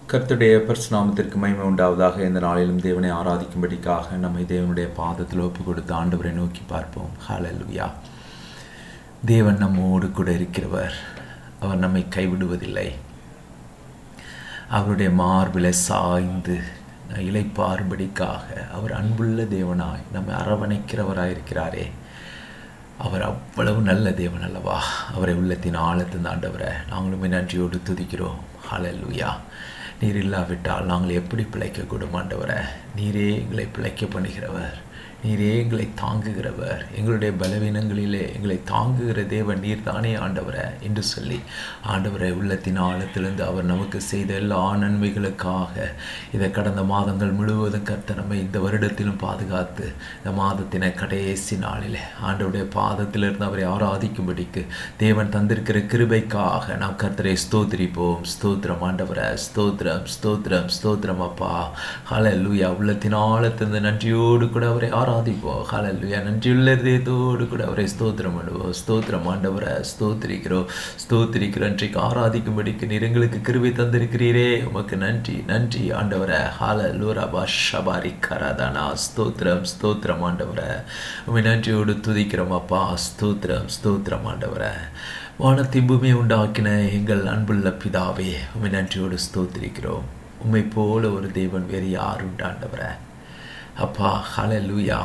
கர்த்தருடைய பரிசுநாமத்திற்கு மகிமை உண்டாவதாக இந்த நாளிலும் தேவனை ஆராதிக்கும்படிக்காக நம்மை தேவனுடைய பாதத்தில் ஒப்பு கொடுத்து ஆண்டவரை நோக்கி பார்ப்போம் ஹalleluya தேவன் நம்மோடு கூட இருக்கிறவர் அவர் நம்மை கைவிடுவதில்லை அவருடைய மார்பிலை சாய்ந்து இலைப்பாறும்படிக்காக அவர் அன்புள்ள தேவனாய் நம்மை அரவணைக்கிறவராய் இருக்கிறாரே அவர் அவ்வளவு நல்ல தேவன் அல்லவா அவரை உள்ளத்தின் ஆழத்தின் ஆண்டவரை நாங்களுமே நன்றியோடு துதிக்கிறோம் ஹalleluya நீர் இல்லாவிட்டால் நாங்கள் எப்படி பிழைக்கக்கூடும் ஆண்டவரை நீரே எங்களை பிழைக்க பண்ணுகிறவர் நீரே எங்களை தாங்குகிறவர் எங்களுடைய பலவீனங்களிலே எங்களை தாங்குகிற தேவன் நீர் தானே ஆண்டவரை என்று சொல்லி ஆண்டவரை உள்ளத்தின் ஆழத்திலிருந்து அவர் நமக்கு செய்த எல்லா நன்மைகளுக்காக இதை கடந்த மாதங்கள் முழுவதும் கர்த்த நம்மை இந்த வருடத்திலும் பாதுகாத்து இந்த மாதத்தின கடைசி நாளிலே ஆண்டவருடைய பாதத்திலிருந்து அவரை ஆராதிக்கும்படிக்கு தேவன் தந்திருக்கிற கிருபைக்காக நாம் கர்த்தரை ஸ்தோத்திரிப்போம் ஸ்தோத்திரம் ஆண்டவரை ஸ்தோத்திரம் ஸ்தோத்திரம் ஸ்தோத்திரம் அப்பா ஹalleluya உள்ளத்தின் ஆழத்திலிருந்து நன்றியோடு கூட அவரை ஆராதிப்போம் ஹalleluya நன்றியுள்ள இதயத்தோடு கூட அவரை ஸ்தோத்திரம் பண்ணுவோம் ஸ்தோத்திரம் ஆண்டவரை ஸ்தோத்திரிக்கிறோம் ஸ்தோத்திரிக்கிறோம் இன்றைக்கு ஆராதிக்கும்படிக்கு நீர் எங்களுக்கு கிருபை தந்திருக்கிறீரே உமக்கு நன்றி நன்றி ஆண்டவரை ஹalleluya பஷபாரி கரதனா ஸ்தோத்திரம் ஸ்தோத்திரம் ஆண்டவரை உமை நன்றியோடு துதிக்கிறோம் அப்பா ஸ்தோத்திரம் ஸ்தோத்திரம் ஆண்டவரை வானத்தின் பூமியை உண்டாக்கின எங்கள் அன்புள்ள பிதாவே உமை நன்றியோடு ஸ்தோத்திரிக்கிறோம் உம்மை போல ஒரு தேவன் வேறு யார் உண்டாண்டவரை அப்பா ஹalleluya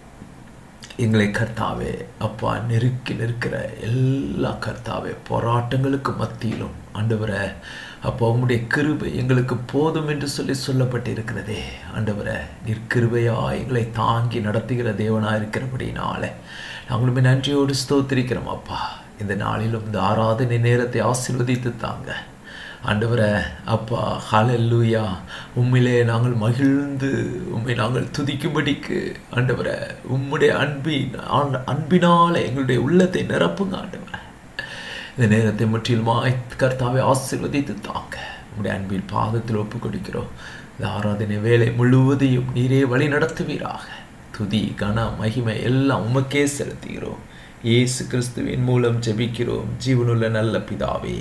எங்களை கர்த்தாவே அப்பா நெருக்கி நிற்கிற எல்லா கர்த்தாவே போராட்டங்களுக்கு மத்தியிலும் ஆண்டவரை அப்போ உம்முடைய கிருபை எங்களுக்கு போதும் என்று சொல்லி சொல்லப்பட்டிருக்கிறதே ஆண்டவரை நீர் கிருபையா எங்களை தாங்கி நடத்துகிற தேவனாக இருக்கிறபடினாலே நாங்களுமே நன்றியோடு ஸ்தோத்திரிக்கிறோம் அப்பா இந்த நாளிலும் இந்த ஆராதனை நேரத்தை ஆசீர்வதித்து தாங்க ஆண்டவரை அப்பா ஹalleluya உம்மிலே நாங்கள் மகிழ்ந்து உம்மை நாங்கள் துதிக்கும்படிக்கு ஆண்டவரை உம்முடைய அன்பின் அன்பினால எங்களுடைய உள்ளத்தை நிரப்புங்க ஆண்டவரை இந்த நேரத்தை முற்றிலுமாய் கர்த்தாவை ஆசீர்வதித்து தாங்க உம்முடைய அன்பின் பாதத்தில் ஒப்பு கொடுக்கிறோம் இந்த ஆராதனை வேலை முழுவதையும் நீரே வழி நடத்துவீராக துதி கன மகிமை எல்லாம் உமக்கே செலுத்துகிறோம் இயேசு கிறிஸ்துவின் மூலம் ஜெபிக்கிறோம் ஜீவனுள்ள நல்ல பிதாவே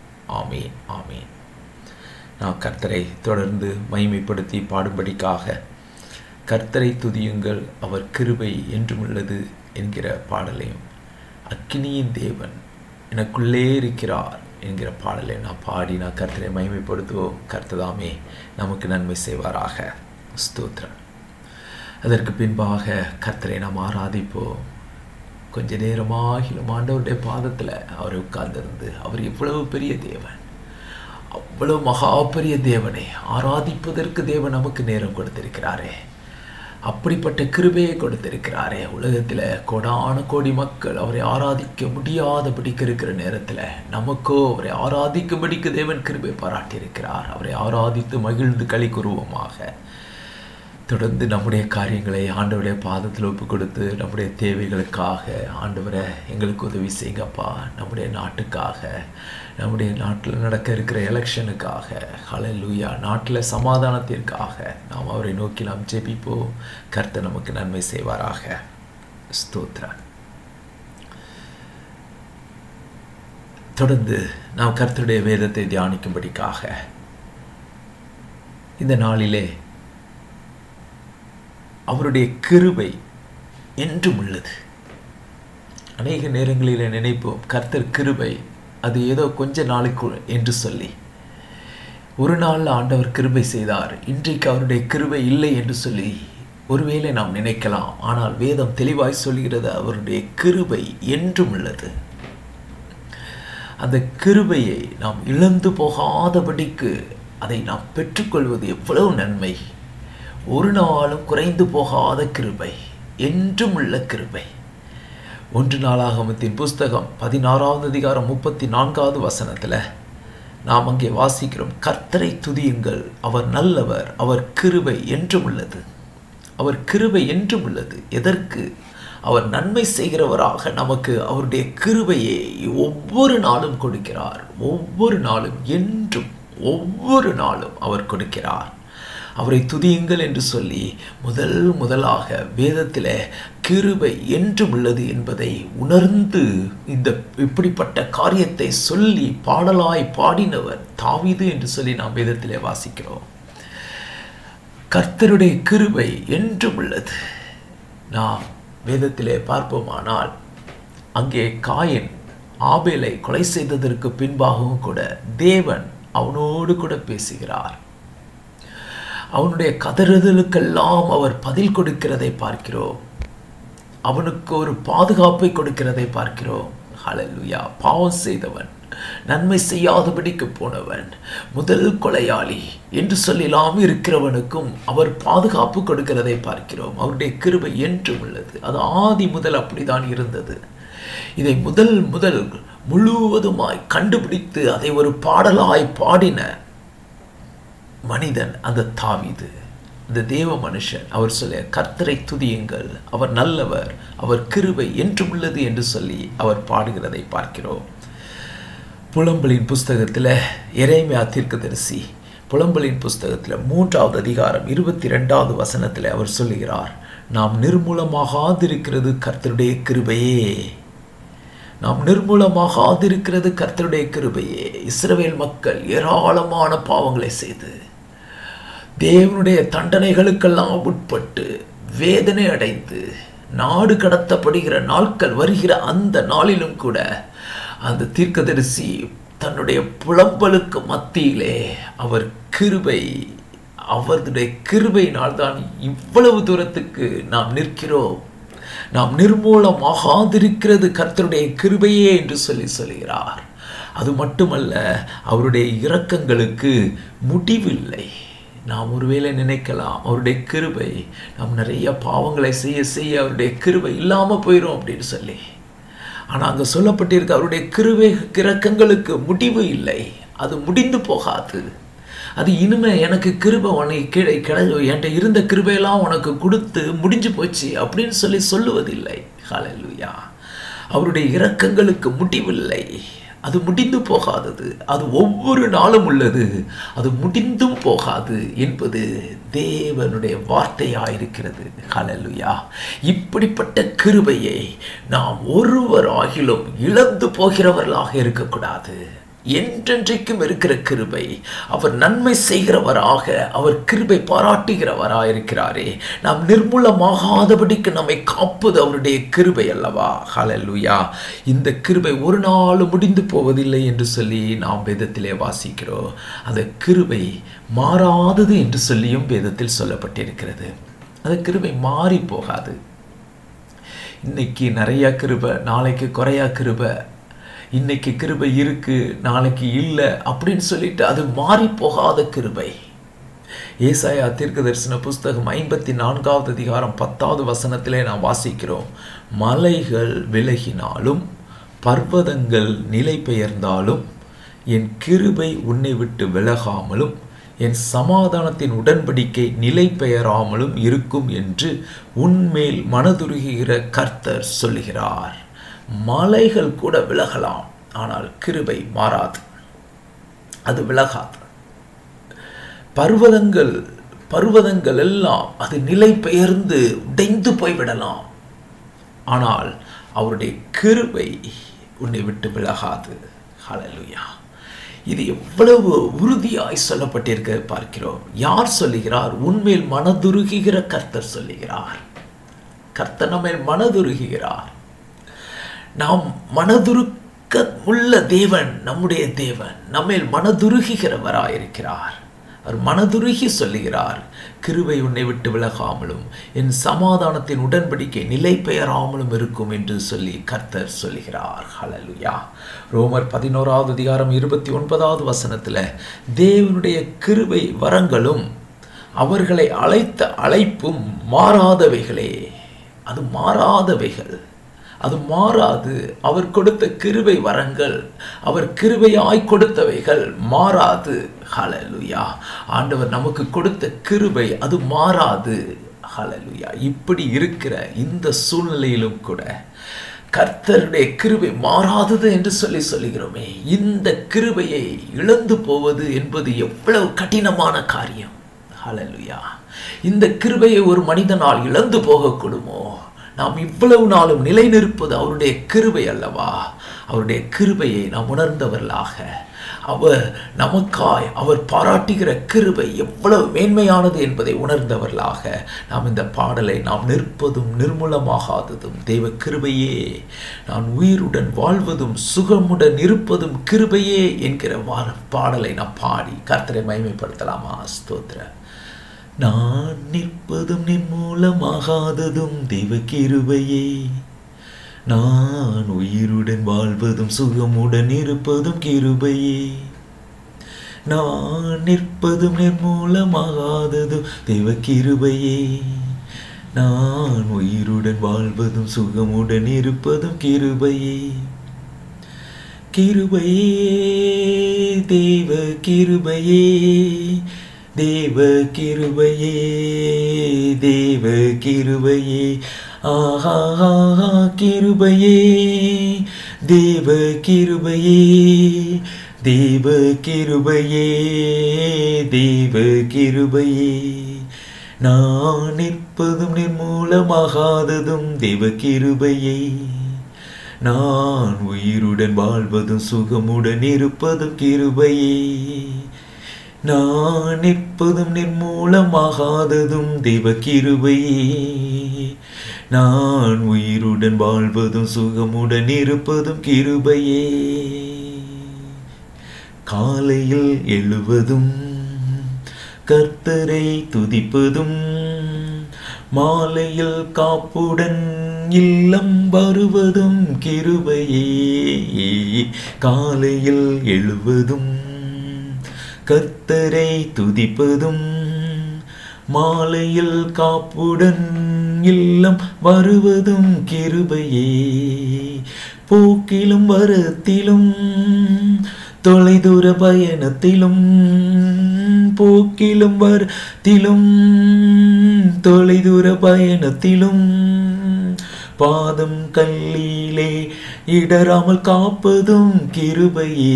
ஆமீன் ஆமீன் நான் கர்த்தரை தொடர்ந்து மைமைப்படுத்தி பாடும்படிக்காக கர்த்தரை துதியுங்கள் அவர் கிருபை என்றும் உள்ளது என்கிற பாடலையும் அக்கினியின் தேவன் எனக்குள்ளே இருக்கிறார் என்கிற பாடலை நான் பாடி நான் கர்த்தரை மைமைப்படுத்துவோம் கர்த்ததாமே நமக்கு நன்மை செய்வாராக ஸ்தோத்திரம் அதற்கு பின்பாக கர்த்தரை நாம் ஆராதிப்போம் கொஞ்ச நேரமாகிலும் ஆண்டவருடைய பாதத்தில் அவர் உட்கார்ந்திருந்து அவர் எவ்வளவு பெரிய தேவன் அவ்வளவு மகா பெரிய தேவனை ஆராதிப்பதற்கு தேவன் நமக்கு நேரம் கொடுத்திருக்கிறாரே அப்படிப்பட்ட கிருபையை கொடுத்திருக்கிறாரே உலகத்தில் கோடான கோடி மக்கள் அவரை ஆராதிக்க முடியாதபடிக்கு இருக்கிற நேரத்தில் நமக்கோ அவரை ஆராதிக்கும்படிக்கு தேவன் கிருபை பாராட்டியிருக்கிறார் அவரை ஆராதித்து மகிழ்ந்து களி கூறுவோமாக தொடர்ந்து நம்முடைய காரியங்களை ஆண்டவருடைய பாதத்தில் ஒப்பு கொடுத்து நம்முடைய தேவைகளுக்காக ஆண்டவரை எங்களுக்கு உதவி செய்யுங்கப்பா நம்முடைய நாட்டுக்காக நம்முடைய நாட்டில் நடக்க இருக்கிற எலெக்ஷனுக்காக ஹalleluya நாட்டில் சமாதானத்திற்காக நாம் அவரை நோக்கி நாம் ஜெபிப்போம் கர்த்தர் நமக்கு நன்மை செய்வாராக ஸ்தோத்ரன் தொடர்ந்து நாம் கர்த்தருடைய வேதத்தை தியானிக்கும்படிக்காக இந்த நாளிலே அவருடைய கிருபை என்றும் உள்ளது அநேக நேரங்களில் நினைப்போம் கர்த்தர் கிருபை அது ஏதோ கொஞ்ச நாளுக்கு என்று சொல்லி ஒரு நாள் ஆண்டவர் கிருபை செய்தார் இன்றைக்கு அவருடைய கிருபை இல்லை என்று சொல்லி ஒருவேளை நாம் நினைக்கலாம் ஆனால் வேதம் தெளிவாய் சொல்கிறது அவருடைய கிருபை என்றும் உள்ளது அந்த கிருபையை நாம் இழந்து போகாதபடிக்கு அதை நாம் பெற்றுக்கொள்வது எவ்வளவு நன்மை ஒரு நாளும் குறைந்து போகாத கிருபை என்றும் உள்ள கிருபை ஒன்று நாளாகமத்தின் புஸ்தகம் பதினாறாவது அதிகாரம் முப்பத்தி நான்காவது வசனத்தில் நாம் அங்கே வாசிக்கிறோம் கர்த்தரை துதியுங்கள் அவர் நல்லவர் அவர் கிருபை என்றும் உள்ளது அவர் கிருபை என்றும் உள்ளது எதற்கு அவர் நன்மை செய்கிறவராக நமக்கு அவருடைய கிருபையை ஒவ்வொரு நாளும் கொடுக்கிறார் ஒவ்வொரு நாளும் என்றும் ஒவ்வொரு நாளும் அவர் கொடுக்கிறார் அவரை துதியுங்கள் என்று சொல்லி முதல் முதலாக வேதத்தில் கிருபை என்றும் உள்ளது என்பதை உணர்ந்து இந்த இப்படிப்பட்ட காரியத்தை சொல்லி பாடலாய் பாடினவர் தாவிது என்று சொல்லி நாம் வேதத்திலே வாசிக்கிறோம் கர்த்தருடைய கிருபை என்றும் உள்ளது நாம் வேதத்திலே பார்ப்போமானால் அங்கே காயின் ஆபேலை கொலை செய்ததற்கு பின்பாகவும் கூட தேவன் அவனோடு கூட பேசுகிறார் அவனுடைய கதறுதலுக்கெல்லாம் அவர் பதில் கொடுக்கிறதை பார்க்கிறோம் அவனுக்கு ஒரு பாதுகாப்பை கொடுக்கிறதை பார்க்கிறோம் ஹalleluya பாவம் செய்தவன் நன்மை செய்யாதபடிக்கு போனவன் முதல் கொலையாளி என்று சொல்லலாம் இருக்கிறவனுக்கும் அவர் பாதுகாப்பு கொடுக்கிறதை பார்க்கிறோம் அவருடைய கிருபை என்றும் உள்ளது அது ஆதி முதல் அப்படிதான் இருந்தது இதை முதல் முதல் முழுவதுமாய் கண்டுபிடித்து அதை ஒரு பாடலாய் பாடின மனிதன் அந்த தாவிது இந்த தேவ மனுஷன் அவர் சொல்ல கர்த்தரை துதியுங்கள் அவர் நல்லவர் அவர் கிருபை என்றும் உள்ளது என்று சொல்லி அவர் பாடுகிறதை பார்க்கிறோம் புலம்பலின் புஸ்தகத்தில் எரேமியா தீர்க்கதரிசி புலம்பலின் புஸ்தகத்தில் மூன்றாவது அதிகாரம் இருபத்தி ரெண்டாவது வசனத்தில் அவர் சொல்லுகிறார் நாம் நிர்மூலமாகாதிருக்கிறது கர்த்தருடைய கிருபையே நாம் நிர்மூலமாகாதிருக்கிறது கர்த்தருடைய கிருபையே இஸ்ரவேல் மக்கள் ஏராளமான பாவங்களை செய்து தேவனுடைய தண்டனைகளுக்கெல்லாம் உட்பட்டு வேதனை அடைந்து நாடு கடத்தப்படுகிற நாட்கள் வருகிற அந்த நாளிலும் கூட அந்த தீர்க்கதரிசி தன்னுடைய புலம்பலுக்கு மத்தியிலே அவர் கிருபை அவருடைய கிருபையினால் தான் இவ்வளவு தூரத்துக்கு நாம் நிற்கிறோம் நாம் நிர்மூலமாகாதிருக்கிறது கர்த்தருடைய கிருபையே என்று சொல்லி சொல்கிறார் அது மட்டுமல்ல அவருடைய இரக்கங்களுக்கு முடிவில்லை நாம் ஒருவேளை நினைக்கலாம் அவருடைய கிருபை நாம் நிறைய பாவங்களை செய்ய செய்ய அவருடைய கிருபை இல்லாமல் போயிடும் அப்படின்னு சொல்லி ஆனால் அங்கே சொல்லப்பட்டிருக்க அவருடைய கிருபை இரக்கங்களுக்கு முடிவு இல்லை அது முடிந்து போகாது அது இனிமே எனக்கு கிருபை உனக்கு கிடை கிடை என்கிட்ட இருந்த கிருபையெல்லாம் உனக்கு கொடுத்து முடிஞ்சு போச்சு அப்படின்னு சொல்லி சொல்லுவதில்லை ஹalleluya அவருடைய இரக்கங்களுக்கு முடிவில்லை அது முடிந்து போகாதது அது ஒவ்வொரு நாளும் உள்ளது அது முடிந்தும் போகாது என்பது தேவனுடைய வார்த்தையாயிருக்கிறது ஹalleluya இப்படிப்பட்ட கிருபையை நாம் ஒருவராகிலும் இழந்து போகிறவர்களாக இருக்கக்கூடாது என்றென்றைக்கும் இருக்கிற கிருபை அவர் நன்மை செய்கிறவராக அவர் கிருபை பாராட்டுகிறவராக இருக்கிறாரே நாம் நிர்மூலமாகாதபடிக்கு நம்மை காப்பது அவருடைய கிருபை அல்லவா ஹalleluya இந்த கிருபை ஒரு நாள் முடிந்து போவதில்லை என்று சொல்லி நாம் வேதத்திலே வாசிக்கிறோம் அந்த கிருபை மாறாதது என்று சொல்லியும் வேதத்தில் சொல்லப்பட்டிருக்கிறது அந்த கிருபை மாறி போகாது இன்னைக்கு நிறைய கிருபை நாளைக்கு குறையா கிருபை இன்னைக்கு கிருபை இருக்கு நாளைக்கு இல்லை அப்படின்னு சொல்லிட்டு அது மாறி போகாத கிருபை ஏசாயா தீர்க்க தரிசன புஸ்தகம் ஐம்பத்தி நான்காவது அதிகாரம் பத்தாவது வசனத்திலே நாம் வாசிக்கிறோம் மலைகள் விலகினாலும் பர்வதங்கள் நிலை பெயர்ந்தாலும் என் கிருபை உன்னை விட்டு விலகாமலும் என் சமாதானத்தின் உடன்படிக்கை நிலை பெயராமலும் இருக்கும் என்று உன்மேல் மனதுருகிற கர்த்தர் சொல்லுகிறார் மலைகள் கூட விலகலாம் ஆனால் கிருபை மாறாது அது விலகாது பர்வதங்கள் பர்வதங்கள் எல்லாம் அது நிலை பெயர்ந்து உடைந்து போய்விடலாம் ஆனால் அவருடைய கிருபை உன்னை விட்டு விலகாது ஹalleluya இது எவ்வளவு உறுதியாய் சொல்லப்பட்டிருக்க பார்க்கிறோம் யார் சொல்லுகிறார் உன்மேல் மனதுருகுகிற கர்த்தர் சொல்லுகிறார் கர்த்தர் நம்மேல் மனதுருகுகிறார் நாம் மனதுருக்க உள்ள தேவன் நம்முடைய தேவன் நம்மேல் மனதுருகிறவராயிருக்கிறார் அவர் மனதுருகி சொல்லுகிறார் கிருவை உன்னை விட்டு விலகாமலும் என் சமாதானத்தின் உடன்படிக்கை நிலை பெயராமலும் இருக்கும் என்று சொல்லி கர்த்தர் சொல்லுகிறார் ஹலலுயா ரோமர் பதினோராவது அதிகாரம் இருபத்தி ஒன்பதாவது வசனத்தில் தேவனுடைய கிருபை வரங்களும் அவர்களை அழைத்த அழைப்பும் மாறாதவைகளே அது மாறாதவைகள் அது மாறாது அவர் கொடுத்த கிருபை வரங்கள் அவர் கிருபையாய் கொடுத்தவைகள் மாறாது ஹலலுயா ஆண்டவர் நமக்கு கொடுத்த கிருபை அது மாறாது ஹலலுயா இப்படி இருக்கிற இந்த சூழ்நிலையிலும் கூட கர்த்தருடைய கிருபை மாறாதது என்று சொல்லி சொல்லுகிறோமே இந்த கிருபையை இழந்து போவது என்பது எவ்வளவு கடினமான காரியம் ஹalleluya இந்த கிருபையை ஒரு மனிதனால் இழந்து போகக்கூடுமோ நாம் இவ்வளவு நாளும் நிலைநிற்பது அவருடைய கிருபை அல்லவா அவருடைய கிருபையை நாம் உணர்ந்தவர்களாக அவர் நமக்காய் அவர் பாராட்டுகிற கிருபை எவ்வளவு மேன்மையானது என்பதை உணர்ந்தவர்களாக நாம் இந்த பாடலை நாம் நிற்பதும் நிர்மூலமாகாததும் தெய்வ கிருபையே நான் உயிருடன் வாழ்வதும் சுகமுடன் இருப்பதும் கிருபையே என்கிற வா- பாடலை நாம் பாடி கர்த்தரை மகிமைப்படுத்தலாமா ஸ்தோத்திர நான் நிற்பதும் நிர்மூலமாகாததும் தெய்வ கிருபையே நான் உயிருடன் வாழ்வதும் சுகமுடன் இருப்பதும் கிருபையே நான் நிற்பதும் நிர்மூலமாகாததும் தெய்வ கிருபையே நான் உயிருடன் வாழ்வதும் சுகமுடன் இருப்பதும் கிருபையே கிருபையே தேவ கிருபையே தேவ கிருபையே தேவ கிருபையே ஆஹா ஆஹா, கிருபையே தேவ கிருபையே தேவ கிருபையே தேவ கிருபையே நான் நிற்பதும் நிர்மூலமாகாததும் தேவ கிருபையே நான் உயிருடன் வாழ்வதும் சுகமுடன் இருப்பதும் கிருபையே நான் நிற்பதும் நிர்மூலமாகாததும் தெய்வ கிருபையே நான் உயிருடன் வாழ்வதும் சுகமுடன் இருப்பதும் கிருபையே காலையில் எழுவதும் கர்த்தரை துதிப்பதும் மாலையில் காப்புடன் இல்லம் வருவதும் கிருபையே காலையில் எழுவதும் கர்த்தரை துதிப்பதும் மாலையில் காப்புடன் இல்லம் வருவதும் கிருபையே போக்கிலும் வரத்திலும் தொலைதூர பயணத்திலும் போக்கிலும் வரத்திலும் தொலைதூர பயணத்திலும் பாதம் கல்லிலே இடராமல் காப்பதும் கிருபையே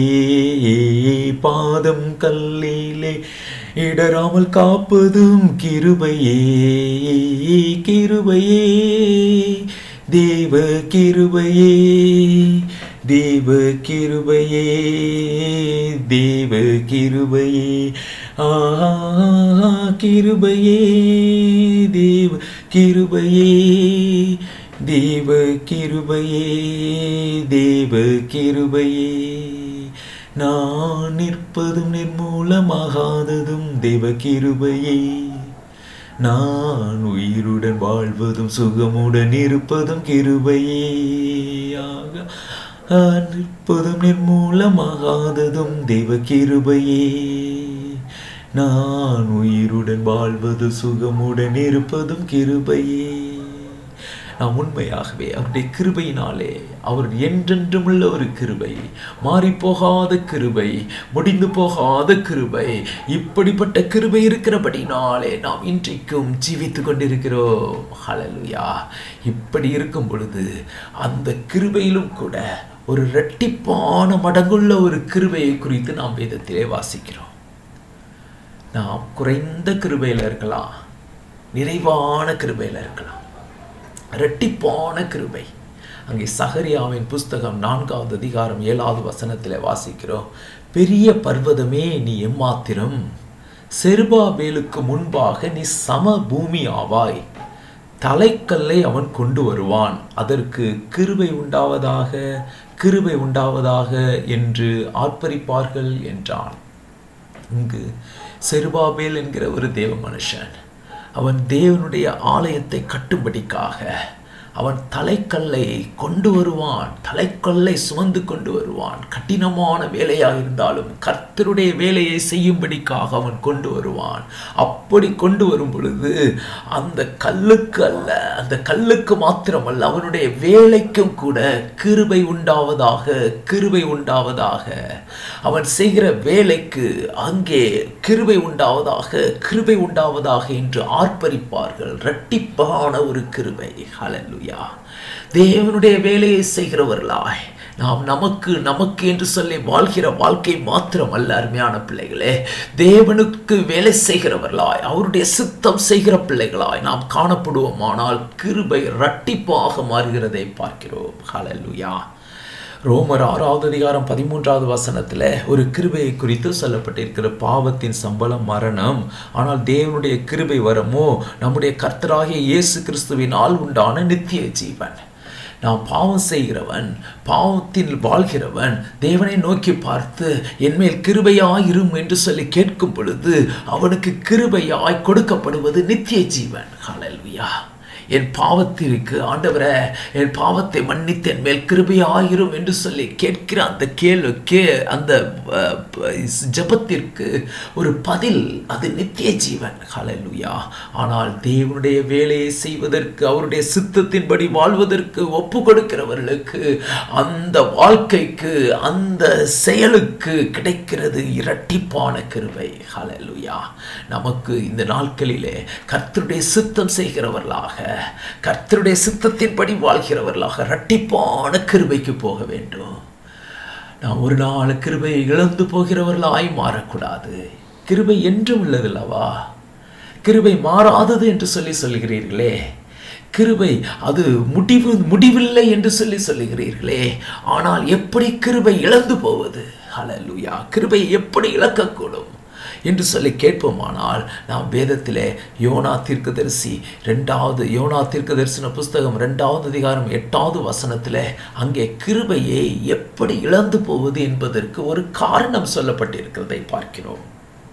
பாதம் கல்லிலே இடராமல் காப்பதும் கிருபையே கிருபையே தேவ கிருபையே தேவ கிருபையே தேவ கிருபையே ஆஹா கிருபையே தேவ கிருபையே தேவ கிருபையே தேவ கிருபையே நான் நிற்பதும் நிர்மூலமாகாததும் தேவ கிருபையே நான் உயிருடன் வாழ்வதும் சுகமுடன் இருப்பதும் கிருபையே ஆக நான் நிற்பதும் நிர்மூலமாகாததும் தெய்வ கிருபையே நான் உயிருடன் வாழ்வது சுகமுடன் இருப்பதும் கிருபையே நாம் உண்மையாகவே அவருடைய கிருபையினாலே அவர் என்றென்றும் உள்ள ஒரு கிருபை மாறிப்போகாத கிருபை முடிந்து போகாத கிருபை இப்படிப்பட்ட கிருபை இருக்கிறபடினாலே நாம் இன்றைக்கும் ஜீவித்து கொண்டிருக்கிறோம் ஹalleluya இப்படி இருக்கும் பொழுது அந்த கிருபையிலும் கூட ஒரு இரட்டிப்பான மடங்குள்ள ஒரு கிருபையை குறித்து நாம் வேதத்திலே வாசிக்கிறோம் நாம் குறைந்த கிருபையில் இருக்கலாம் நிறைவான கிருபையில் இருக்கலாம் இரட்டிப்பான கிருபை அங்கே சகரியாவின் புஸ்தகம் நான்காவது அதிகாரம் ஏழாவது வசனத்தில் வாசிக்கிறோம் பெரிய பர்வதமே நீ எம்மாத்திரம் செருபாபேலுக்கு முன்பாக நீ சம பூமி ஆவாய் தலைக்கல்லை அவன் கொண்டு வருவான் அதற்கு கிருபை உண்டாவதாக கிருபை உண்டாவதாக என்று ஆர்ப்பரிப்பார்கள் என்றான் இங்கு செருபாபேல் என்கிற ஒரு தேவ மனுஷன் அவன் தேவனுடைய ஆலயத்தை கட்டும்படிக்காக அவன் தலைக்கல்லை கொண்டு வருவான் தலைக்கல்லை சுமந்து கொண்டு வருவான் கடினமான வேலையாக இருந்தாலும் கர்த்தருடைய வேலையை செய்யும்படிக்காக அவன் கொண்டு வருவான் அப்படி கொண்டு வரும் பொழுது அந்த கல்லுக்கு அல்ல அந்த கல்லுக்கு மாத்திரமல்ல அவனுடைய வேலைக்கும் கூட கிருபை உண்டாவதாக கிருபை உண்டாவதாக அவன் செய்கிற வேலைக்கு அங்கே கிருபை உண்டாவதாக கிருபை உண்டாவதாக என்று ஆர்ப்பரிப்பார்கள் இரட்டிப்பான ஒரு கிருபை ஹalleluya தேவனுடைய வேலையை செய்கிறவர்களாய் நாம் நமக்கு நமக்கு என்று சொல்லி வாழ்கிற வாழ்க்கை மாத்திரம் அல்ல அருமையான பிள்ளைகளே தேவனுக்கு வேலை செய்கிறவர்களாய் அவருடைய சித்தம் செய்கிற பிள்ளைகளாய் நாம் காணப்படுவோமானால் கிருபை இரட்டிப்பாக மாறுகிறதை பார்க்கிறோம் ஹalleluya ரோமர் ஆறாவது அதிகாரம் பதிமூன்றாவது வசனத்தில் ஒரு கிருபையை குறித்து சொல்லப்பட்டிருக்கிற பாவத்தின் சம்பளம் மரணம் ஆனால் தேவனுடைய கிருபை வரமோ நம்முடைய கர்த்தராகிய இயேசு கிறிஸ்துவினால் உண்டான நித்திய ஜீவன் நாம் பாவம் செய்கிறவன் பாவத்தில் வாழ்கிறவன் தேவனை நோக்கி பார்த்து என்மேல் கிருபையாயிரும் என்று சொல்லி கேட்கும் பொழுது அவனுக்கு கிருபையாய் கொடுக்கப்படுவது நித்திய ஜீவன் ஹalleluya என் பாவத்திற்கு ஆண்டவரே என் பாவத்தை மன்னித்து என் மேல் கிருபையாயிரும் என்று சொல்லி கேட்கிற அந்த கேள்விக்கு அந்த அஹ், ப- ஜெபத்திற்கு ஒரு பதில் அது நித்திய ஜீவன் ஹalleluya ஆனால் தேவனுடைய வேலையை செய்வதற்கு அவருடைய சித்தத்தின்படி வாழ்வதற்கு ஒப்பு கொடுக்கிறவர்களுக்கு அந்த வாழ்க்கைக்கு அந்த செயலுக்கு கிடைக்கிறது இரட்டிப்பான கிருபை ஹalleluya நமக்கு இந்த நாட்களிலே கர்த்தருடைய சித்தம் செய்கிறவர்களாக கர்த்தருடைய சித்தத்தின்படி வாழ்கிறவர்களாக இரட்டிப்பான கிருபைக்கு போக வேண்டும் நாம் ஒரு நாள் கிருபையை இழந்து போகிறவர்களாய் மாறக்கூடாது கிருபை என்றும் உள்ளதல்லவா கிருபை மாறாதது என்று சொல்லி சொல்கிறீர்களே கிருபை அது முடிவு முடிவில்லை என்று சொல்லி சொல்லுகிறீர்களே ஆனால் எப்படி கிருபை இழந்து போவது ஹalleluya கிருபை எப்படி இழக்கக்கூடும் என்று சொல்லி கேட்போமானால் நாம் வேதத்திலே யோனா தீர்க்கதரிசி ரெண்டாவது யோனா தீர்க்க தரிசன புஸ்தகம் ரெண்டாவது அதிகாரம் எட்டாவது வசனத்திலே அங்கே கிருபையை எப்படி இழந்து போவது என்பதற்கு ஒரு காரணம் சொல்லப்பட்டிருக்கிறதை பார்க்கிறோம்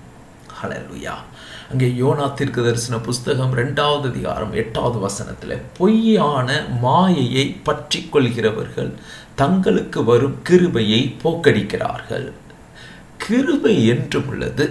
ஹalleluya அங்கே யோனா தீர்க்க தரிசன புஸ்தகம் ரெண்டாவது அதிகாரம் எட்டாவது வசனத்தில் பொய்யான மாயையை பற்றி கொள்கிறவர்கள் தங்களுக்கு வரும் கிருபையை போக்கடிக்கிறார்கள் கிருபை என்றும் உள்ளது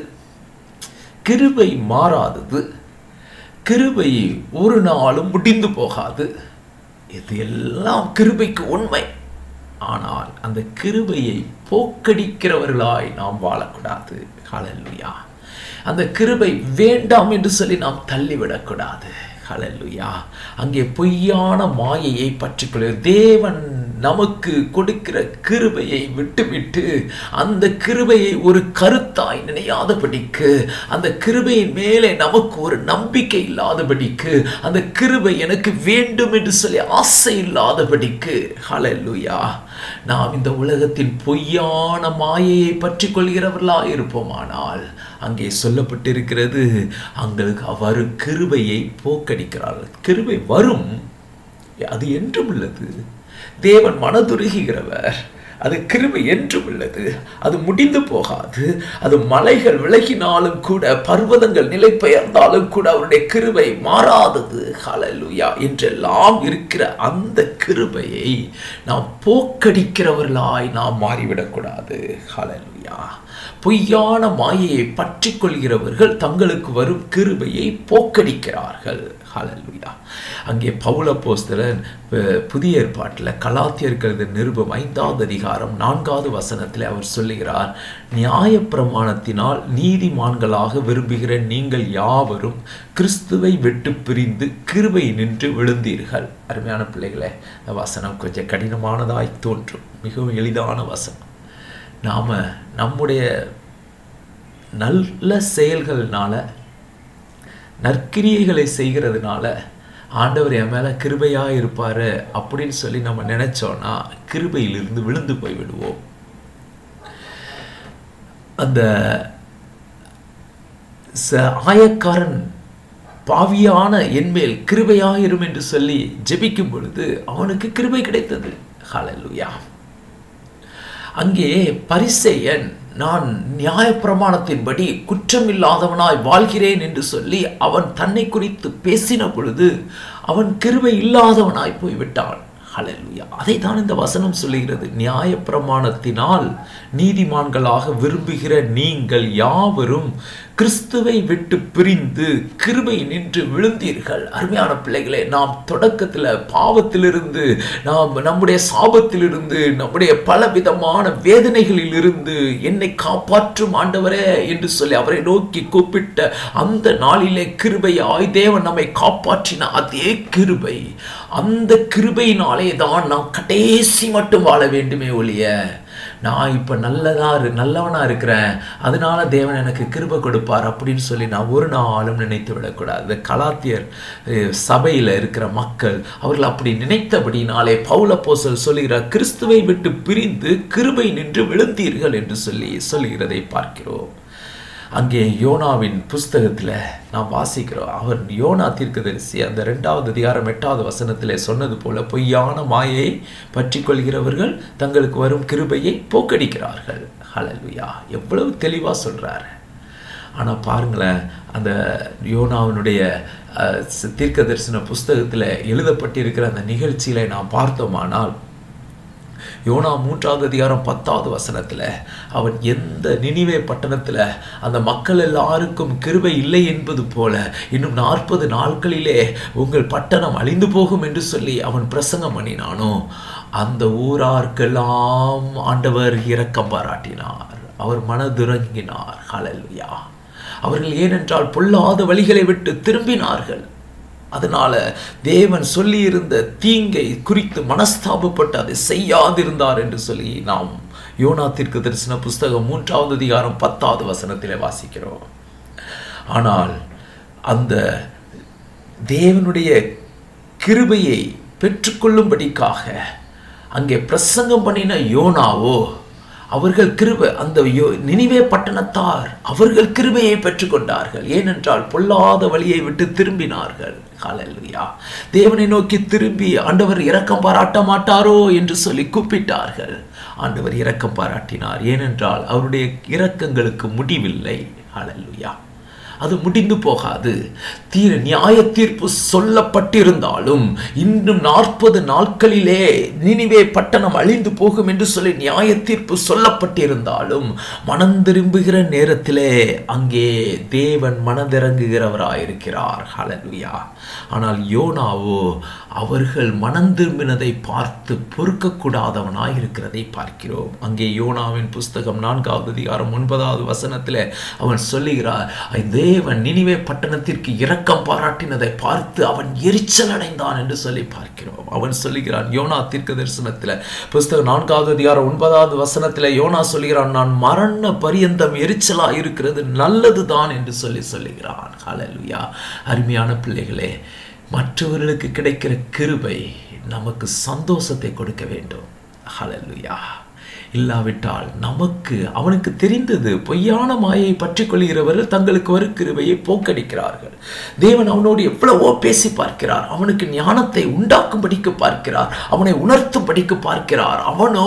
கிருபை மாறாதது கிருபை ஒரு நாளும் முடிந்து போகாது இது எல்லாம் கிருபைக்கு உண்மை ஆனால் அந்த கிருபையை போக்கடிக்கிறவர்களாய் நாம் வாழக்கூடாது ஹalleluya அந்த கிருபை வேண்டாம் என்று சொல்லி நாம் தள்ளிவிடக்கூடாது ஹalleluya அங்கே பொய்யான மாயையை பற்றிக்கொள்ள தேவன் நமக்கு கொடுக்கிற கிருபையை விட்டுவிட்டு அந்த கிருபையை ஒரு கருத்தாய் நினையாதபடிக்கு அந்த கிருபையின் மேலே நமக்கு ஒரு நம்பிக்கை இல்லாதபடிக்கு அந்த கிருபை எனக்கு வேண்டும் என்று சொல்லி ஆசை இல்லாதபடிக்கு ஹalleluya நாம் இந்த உலகத்தின் பொய்யான மாயையை பற்றி கொள்கிறவர்களாக இருப்போமானால் அங்கே சொல்லப்பட்டிருக்கிறது அங்களுக்கு அவர் கிருபையை போக்கடிக்கிறார்கள் கிருபை வரும் அது என்றும் உள்ளது தேவன் மனதுருகிறவர் அது கிருபை என்றும் உள்ளது அது முடிந்து போகாது அது மலைகள் விலகினாலும் கூட பர்வதங்கள் நிலை பெயர்ந்தாலும் கூட அவருடைய கிருபை மாறாதது ஹalleluya என்றெல்லாம் இருக்கிற அந்த கிருபையை நாம் போக்கடிக்கிறவர்களாய் நாம் மாறிவிடக்கூடாது ஹalleluya பொய்யான மாயையை பற்றி கொள்கிறவர்கள் தங்களுக்கு வரும் கிருபையை போக்கடிக்கிறார்கள் ஹalleluya அங்கே பவுல போஸ்தலன் புதிய ஏற்பாட்டில் கலாத்தியர்களது நிருபம் ஐந்தாவது அதிகாரம் நான்காவது வசனத்தில் அவர் சொல்லுகிறார் நியாயப்பிரமாணத்தினால் நீதிமான்களாக விரும்புகிற நீங்கள் யாவரும் கிறிஸ்துவை விட்டு பிரிந்து கிருபை நின்று விழுந்தீர்கள் அருமையான பிள்ளைகளே இந்த வசனம் கொஞ்சம் கடினமானதாய் தோன்றும் மிகவும் எளிதான வசனம் நாம் நம்முடைய நல்ல செயல்கள்னால நற்கிரியைகளை செய்கிறதுனால ஆண்டவர் என் மேலே கிருபையாக இருப்பார் அப்படின்னு சொல்லி நம்ம நினச்சோன்னா கிருபையிலிருந்து விழுந்து போய் விடுவோம் அந்த ச ஆயக்காரன் பாவியான என்மேல் கிருபையாயிரும் என்று சொல்லி ஜெபிக்கும் பொழுது அவனுக்கு கிருபை கிடைத்தது ஹalleluya அங்கே பரிசேயன் நான் நியாயப்பிரமாணத்தின்படி குற்றமில்லாதவனாய் வாழ்கிறேன் என்று சொல்லி அவன் தன்னை குறித்து பேசின பொழுது அவன் கிருபை இல்லாதவனாய் போய்விட்டான் ஹalleluya அதை தான் இந்த வசனம் சொல்லுகிறது நியாயப்பிரமாணத்தினால் நீதிமான்களாக விரும்புகிற நீங்கள் யாவரும் கிறிஸ்துவை விட்டு பிரிந்து கிருபை நின்று விழுந்தீர்கள் அருமையான பிள்ளைகளே நாம் தொடக்கத்தில் பாவத்திலிருந்து நாம் நம்முடைய சாபத்திலிருந்து நம்முடைய பலவிதமான வேதனைகளில் இருந்து என்னை காப்பாற்றும் ஆண்டவரே என்று சொல்லி அவரை நோக்கி கூப்பிட்ட அந்த நாளிலே கிருபையாய் தேவன் நம்மை காப்பாற்றின அதே கிருபை அந்த கிருபையினாலே தான் நாம் கடைசி மட்டும் வாழ வேண்டுமே ஒழிய நான் இப்போ நல்லதா இரு நல்லவனா இருக்கிறேன் அதனால தேவன் எனக்கு கிருபை கொடுப்பார் அப்படின்னு சொல்லி நான் ஒரு நாளும் நினைத்து விடக்கூடாது இந்த கலாத்தியர் அஹ், சபையில இருக்கிற மக்கள் அவர்கள் அப்படி நினைத்தபடினாலே பவுலப்போஸ்தலர் சொல்லுகிறார் கிறிஸ்துவை விட்டு பிரிந்து கிருபை நின்று விழுந்தீர்கள் என்று சொல்லி சொல்லுகிறதை பார்க்கிறோம் அங்கே யோனாவின் புஸ்தகத்தில் நாம் வாசிக்கிறோம் அவர் யோனா தீர்க்கதரிசி அந்த ரெண்டாவது அதிகாரம் எட்டாவது வசனத்திலே சொன்னது போல பொய்யான மாயை பற்றி கொள்கிறவர்கள் தங்களுக்கு வரும் கிருபையை போக்கடிக்கிறார்கள் ஹalleluya எவ்வளவு தெளிவாக சொல்றாரு ஆனால் பாருங்களேன் அந்த யோனாவினுடைய அஹ், தீர்க்க தரிசன புஸ்தகத்தில் எழுதப்பட்டிருக்கிற அந்த நிகழ்ச்சியில நாம் பார்த்தோமானால் யோனா மூன்றாவது அதிகாரம் பத்தாவது வசனத்துல அவன் எந்த நினிவே பட்டணத்துல அந்த மக்கள் எல்லாருக்கும் கிருபை இல்லை என்பது போல இன்னும் நாற்பது நாட்களிலே உங்கள் பட்டணம் அழிந்து போகும் என்று சொல்லி அவன் பிரசங்கம் பண்ணினானோ அந்த ஊரார்க்கெல்லாம் ஆண்டவர் இரக்கம் பாராட்டினார் அவர் மனதுறங்கினார் ஹalleluya அவர்கள் ஏனென்றால் பொல்லாத வழிகளை விட்டு திரும்பினார்கள் அதனால தேவன் சொல்லியிருந்த தீங்கை குறித்து மனஸ்தாபப்பட்டு அதை செய்யாதிருந்தார் என்று சொல்லி நாம் யோனா தீர்க்க தரிசன புஸ்தகம் மூன்றாவது அதிகாரம் பத்தாவது வசனத்திலே வாசிக்கிறோம் ஆனால் அந்த தேவனுடைய கிருபையை பெற்றுக்கொள்ளும்படிக்காக அங்கே பிரசங்கம் பண்ணின யோனாவோ அவர்கள் கிருபை அந்த யோ- நினிவே பட்டணத்தார் அவர்கள் கிருபையை பெற்றுக்கொண்டார்கள் ஏனென்றால் பொல்லாத வழியை விட்டு திரும்பினார்கள் ஹalleluya தேவனை நோக்கி திரும்பி ஆண்டவர் இரக்கம் பாராட்ட மாட்டாரோ என்று சொல்லி கூப்பிட்டார்கள் ஆண்டவர் இரக்கம் பாராட்டினார் ஏனென்றால் அவருடைய இரக்கங்களுக்கு முடிவில்லை ஹalleluya அது முடிந்து போகாது தீர நியாய தீர்ப்பு சொல்லப்பட்டிருந்தாலும் இன்னும் நாற்பது நாட்களிலே நினிவே பட்டணம் அழிந்து போகும் என்று சொல்லி நியாய தீர்ப்பு சொல்லப்பட்டிருந்தாலும் மனம் திரும்புகிற நேரத்திலே அங்கே தேவன் மனதிறங்குகிறவராயிருக்கிறார் ஹalleluya ஆனால் யோனாவோ அவர்கள் மனம் திரும்பினதை பார்த்து பொறுக்கக்கூடாதவனாய் இருக்கிறதை பார்க்கிறோம் அங்கே யோனாவின் புஸ்தகம் நான்காவது அதிகாரம் ஒன்பதாவது வசனத்தில் அவன் சொல்லுகிறார் தேவன் நினிவே பட்டணத்திற்கு இரக்கம் பாராட்டினதை பார்த்து அவன் எரிச்சல் அடைந்தான் என்று சொல்லி பார்க்கிறோம் அவன் சொல்லுகிறான் யோனா தீர்க்க தரிசனத்தில் புஸ்தகம் நான்காவது அதிகாரம் ஒன்பதாவது வசனத்தில் யோனா சொல்லுகிறான் நான் மரண பரியந்தம் எரிச்சலா இருக்கிறது நல்லதுதான் என்று சொல்லி சொல்லுகிறான் ஹalleluya அருமையான பிள்ளைகளே மற்றவர்களுக்கு கிடைக்கிற கிருபை நமக்கு சந்தோஷத்தை கொடுக்க வேண்டும் ஹalleluya இல்லாவிட்டால் நமக்கு அவனுக்கு தெரிந்தது பொய்யான மாயை பற்றி கொள்கிறவர்கள் தங்களுக்கு வரும் கிருபையை போக்கடிக்கிறார்கள் தேவன் அவனோடு எவ்வளவோ பேசி பார்க்கிறார் அவனுக்கு ஞானத்தை உண்டாக்கும்படிக்கு பார்க்கிறார் அவனை உணர்த்தும்படிக்கு பார்க்கிறார் அவனோ